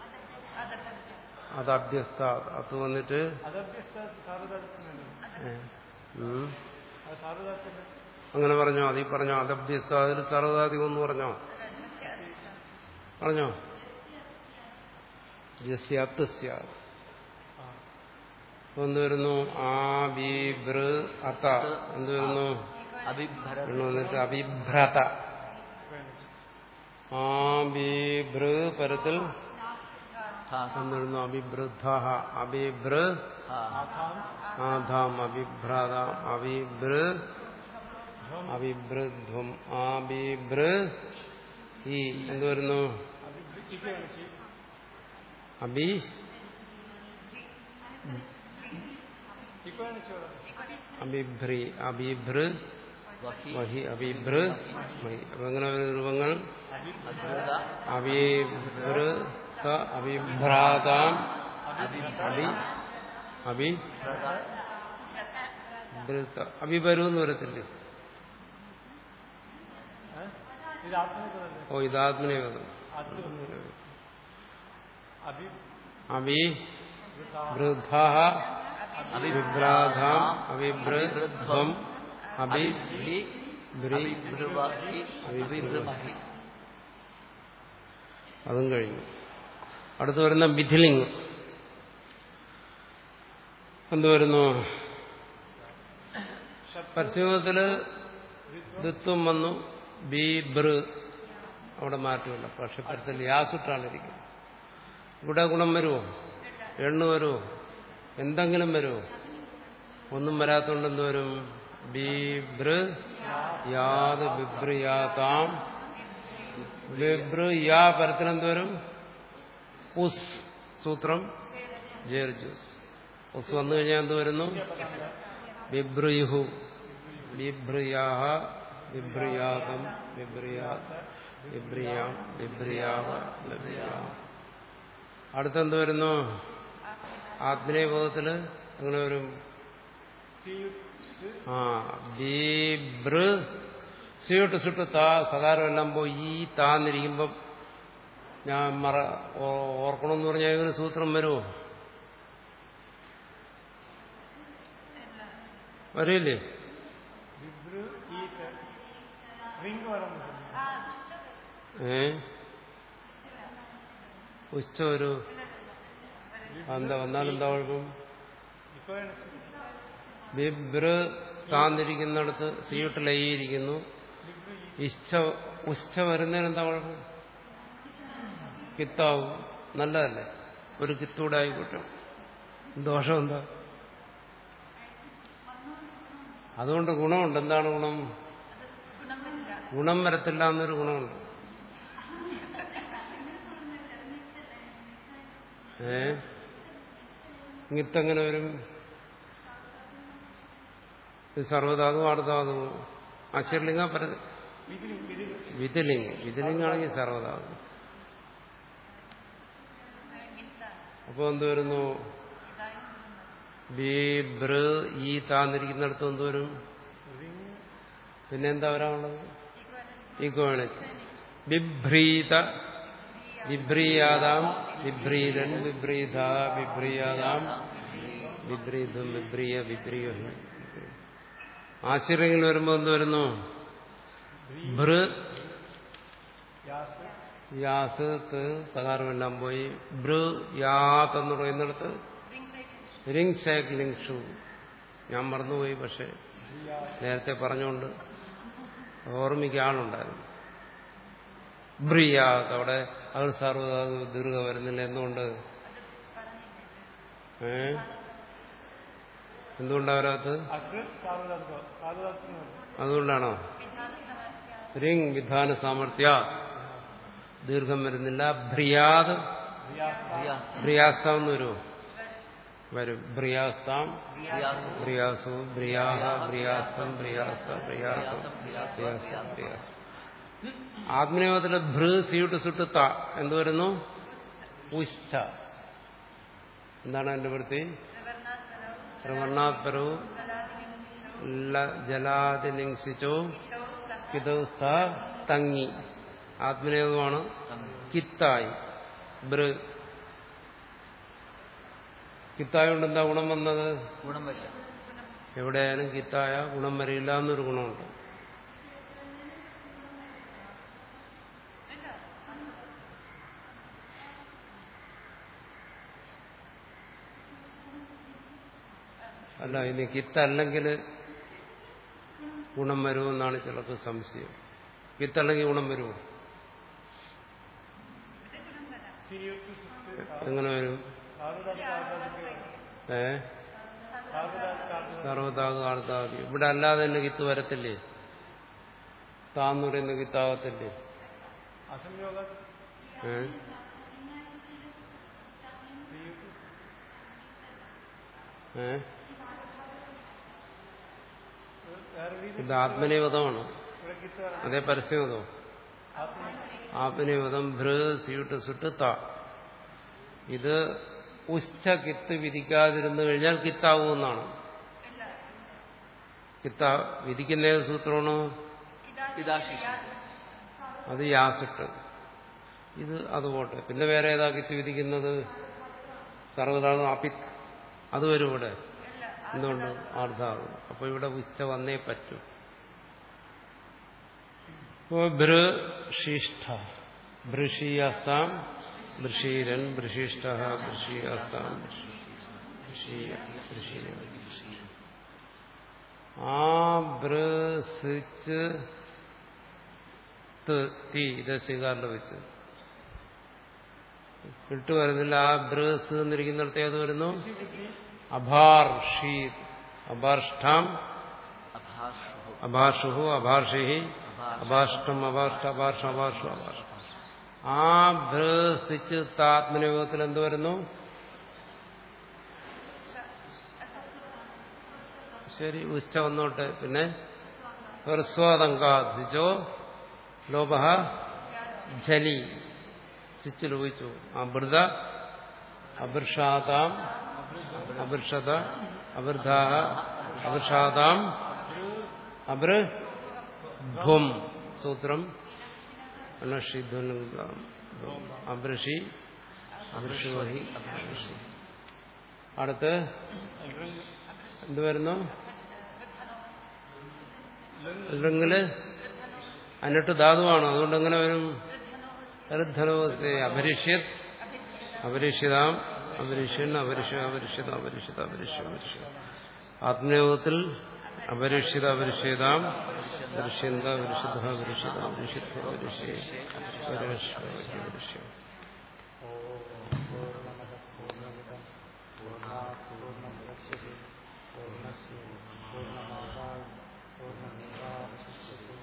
അത് അഭ്യസ്ത അത് വന്നിട്ട് അതഭ്യസ്ത സാർവധാതുക്കുന്നുണ്ട് ഏ, ഉം. അത് സാർവധാതുക്കുണ്ട് അങ്ങനെ പറഞ്ഞോ അതീ പറഞ്ഞോ അതഭ്യസ്ത അതിൽ സർവതാധികം എന്ന് പറഞ്ഞോ പറഞ്ഞോ ജസ്യാത്ത് സ്യാത് എന്ത് വരുന്നു ആ ബി ബൃ അത എന്ത് വരുന്നു അഭിഭരം എന്ന് വന്നിട്ട് അഭിഭ്രത ആ ബി ബൃ പരത്തിൽ എന്ന് വരുന്നു അഭിവൃദ്ധ അഭിഭൃ ആധാം അഭിഭ്രാതാം അഭിഭൃ അഭിഭൃധ്വം ആഭിഭൃ ഈ എന്ത് വരുന്നു അഭി അഭിഭ്രി അഭിഭൃ വഹി വഹി അഭിഭൃ മഹി അപ്പൊ എങ്ങനെ വരുന്ന രൂപങ്ങൾ അഭ്രുത അഭിഭൃ അഭിഭ്രാതാം അഭി അഭി ഭൃത അഭിഭരു എന്ന് വരത്തില്ലേ ഇത് ആത്മനിപ്പതല്ലേ ഓ ഇതാത്മനെ വന്നു ആത്മ അഭി അഭി വൃദ്ധ അഭിഭ്രാധാം അഭിഭൃധ്വം അഭി അഭിഭ്രി ഭ്രി അഭിഭ്രുവഹി അഭിഭ്രുമഹി അതും കഴിഞ്ഞു അടുത്ത് വരുന്ന മിഥിലിംഗ് എന്ത് വരുന്നു പശ്ചിമത്തില് ദ്വിത്വം വന്നു ബി ബൃ അവിടെ മാറ്റമില്ല പക്ഷെ പരത്തിൽ യാസുട്ടാണ് ഇരിക്കുന്നത് ഇവിടെ ഗുണം വരുമോ എണ്ണു വരുമോ എന്തെങ്കിലും വരുമോ ഒന്നും വരാത്തോണ്ട് എന്ത് വരും ബി ബൃ യാത് ബിബ്രിയാതാം ബിബ്രു യാ പരത്തിൽ എന്ത് വരും ഉസ് സൂത്രം ജേർജൂസ് ഉസ് വന്നു കഴിഞ്ഞാൽ എന്ത് വരുന്നു ബിബ്രുയുഹു ബിഭ്രിയാഹ ബിഭ്രിയാകം ബിഭ്രിയാ ബിഭ്രിയാം ബിഭ്രിയാവ ബിഭ്രിയാം അടുത്തെന്ത് വരുന്നു ആത്മീയബോധത്തില് അങ്ങനെ വരും ആ ബീബ്ര സിയോട്ട് സുട്ട് താ സകാരം എല്ലാം പോയി ഈ താന്നിരിക്കുമ്പം ഞാൻ മറ ഓ- ഓർക്കണമെന്ന് പറഞ്ഞാൽ ഇങ്ങനെ സൂത്രം വരുമോ വരില്ലേ വിഭ്രു ഈറ്റ് റിംഗ് വരണം ഏ ഉച്ച ഒരു എന്താ വന്നാലെന്താ കുഴപ്പം ഇപ്പൊ ബിബ്ര താന്നിരിക്കുന്നിടത്ത് സിയുട്ട് ലയിയിരിക്കുന്നു ഇച്ഛ ഉച്ഛ വരുന്നതിന് എന്താ കുഴപ്പം കിത്താവും നല്ലതല്ലേ ഒരു കിത്തൂടെ ആയിക്കോട്ടെ ദോഷം എന്താ അതുകൊണ്ട് ഗുണമുണ്ട് എന്താണ് ഗുണം ഗുണം വരത്തില്ല എന്നൊരു ഗുണമുണ്ട് ഏ ഇങ്ങത്തെങ്ങനെ വരും ഇത് സർവധാതു ആർധാതു അക്ഷരലിംഗ പര വിതിലിംഗ് വിതിലിംഗാണെങ്കിൽ സർവധാതു അപ്പൊ എന്ത് വരുന്നു ബി ബ്ര ഈ താന്നിരിക്കുന്നിടത്ത് എന്ത് വരും പിന്നെ എന്താ വരാനുള്ളത് ഈഗോണിച്ച് ബിഭ്രീത വിഭ്രീയാതാം വിഭ്രീരൻ വിഭ്രീത വിഭ്രീയാതാം വിഭ്രീതം വിഭ്രീയ വിഭ്രീയ ആശ്ചര്യങ്ങൾ വരുമ്പോൾ എന്ത് വരുന്നു ഭൃ യാസ് ത് തകാരമെല്ലാം പോയി ഭൃ യാത്ത് എന്ന് പറയുന്നിടത്ത് റിങ് ഷേക്ക് ലിങ് ഷു ഞാൻ മറന്നുപോയി പക്ഷെ നേരത്തെ പറഞ്ഞുകൊണ്ട് ഓർമ്മിക്കാൻ ആളുണ്ടായിരുന്നു ബ്രിയാത്ത് അവിടെ അത് സർവ്വ ദീർഘ വരുന്നില്ല എന്തുകൊണ്ട് ഏ എന്തുകൊണ്ടാ വരാത്തത് അതുകൊണ്ടാണോ റിങ് വിധാന സാമർഥ്യ ദീർഘം വരുന്നില്ല ഭ്രിയാത് ഭ്രിയാസ്താം എന്ന് വരുമോ വരും ഭ്രിയാസ്താം ഭ്രിയാസു ഭ്രിയാഹ ഭ്രിയാസ്തം ഭ്രിയാസ്ത ഭ്രിയാസം ഭ്രിയാസം ഭ്രിയാസം ആത്മനിയോഗത്തിലെ ഭൃ സിയുട്ട് സുട്ട് ത എന്ത് വരുന്നു ഉശ്ച എന്താണ് എന്റെ വൃത്തി പ്രവർണാത്പരവും ജലാതിലിംഗിച്ചോ കിതൗസ്ഥ തങ്ങി ആത്മനിയോഗമാണ് കിത്തായി ബ്ര കിത്തായ കൊണ്ട് എന്താ ഗുണം വന്നത് ഗുണം വരില്ല എവിടെയായാലും കിത്തായ ഗുണം വരില്ല എന്നൊരു ഗുണമുണ്ട് അല്ല ഇനി കിത്തല്ലെങ്കിൽ ഗുണം വരുമെന്നാണ് ചിലർക്ക് സംശയം കിത്തല്ലെങ്കിൽ ഗുണം വരുമോ എങ്ങനെ വരും ഏ സർവതാക ആർത്താതി ഇവിടെ അല്ലാതെ തന്നെ കിത്ത് വരത്തില്ലേ താന്ന് പറയുന്ന കിത്താകത്തില്ലേ ഏ ഏ ഇത് ആത്മനിവതമാണ് അതേ പരസ്യമതോ ആത്മനിവതം ഭൃ സ്യൂട്ട് സുട്ട് ത ഇത് ഉച്ച കിത്ത് വിധിക്കാതിരുന്നു കഴിഞ്ഞാൽ കിത്താവുമെന്നാണ് കിത്ത വിധിക്കുന്ന ഏത് സൂത്രമാണ് ഇതാശിഷു അത് യാസിട്ട് ഇത് അതുപോട്ടെ പിന്നെ വേറെ ഏതാ കിത്ത് വിധിക്കുന്നത് സർവ്വതാളും അപിത് അത് വരും ഇവിടെ എന്തുകൊണ്ട് ആർദ്ധാവും അപ്പൊ ഇവിടെ ഉച്ച വന്നേ പറ്റൂ ഭൃഷിഷ്ഠ ഭൃഷീയസ്താം ഭൃഷീരൻ ഭൃഷിഷ്ഠ ഭൃഷീയസ്താം ആ ഭ്രസിച്ച് തീ ഇത് സ്വീകാരിൽ വെച്ച് ഇട്ട് വരുന്നില്ല ആ ബ്രസ് എന്നിരിക്കുന്നിടത്ത് ഏത് വരുന്നു അഭാർ ഷീത് അഭാർഷ്ഠാം അഭാഷു അഭാഷുഹു അഭാർഷി അഭാഷ്ടം അഭാഷ്ട അഭാഷ അഭാഷു അഭാഷ ആ ഭ്രസിച്ച് താത്മനിയോഗത്തിൽ എന്ത് വരുന്നു ശരി ഉച്ച വന്നോട്ടെ പിന്നെ ഹ്രസ്വാതങ്കാധിച്ചോ ലോപ ജലി ചിച്ച് ലോപിച്ചു അമൃത അബൃഷാതാം അബൃഷത അബൃധാ അബൃഷാതാം അബൃ ഭും സൂത്രം അണഷിധ്വനം അബൃഷി അബൃഷുവഹി അബൃഷി അടുത്ത് എന്ത് വരുന്നു ഋങ്ങില് അന്നിട്ട് ധാതുവാണ് അതുകൊണ്ട് എങ്ങനെ വരും ഋദ്ധനോസെ അപരിഷ്യത് അപരിഷ്യതാം അപരിഷ്യൻ അപരിഷ അപരിഷിത അപരിഷിത അപരിഷ അപരിഷ ആത്മയോഗത്തിൽ അപരിക്ഷിത അപരിഷിതാം ദൃശ്യന്ത അപരിഷിത അപരിഷിത അപരിഷിത അപരിഷേ പരമേശ്വര അപരിഷ്യ പൂർണ്ണമത പൂർണ്ണമിതം പൂർണ്ണാ പൂർണ്ണമുദച്യത്തെ പൂർണ്ണസ്യ പൂർണ്ണമാദായ പൂർണ്ണമേവാവശിഷ്യത്തെ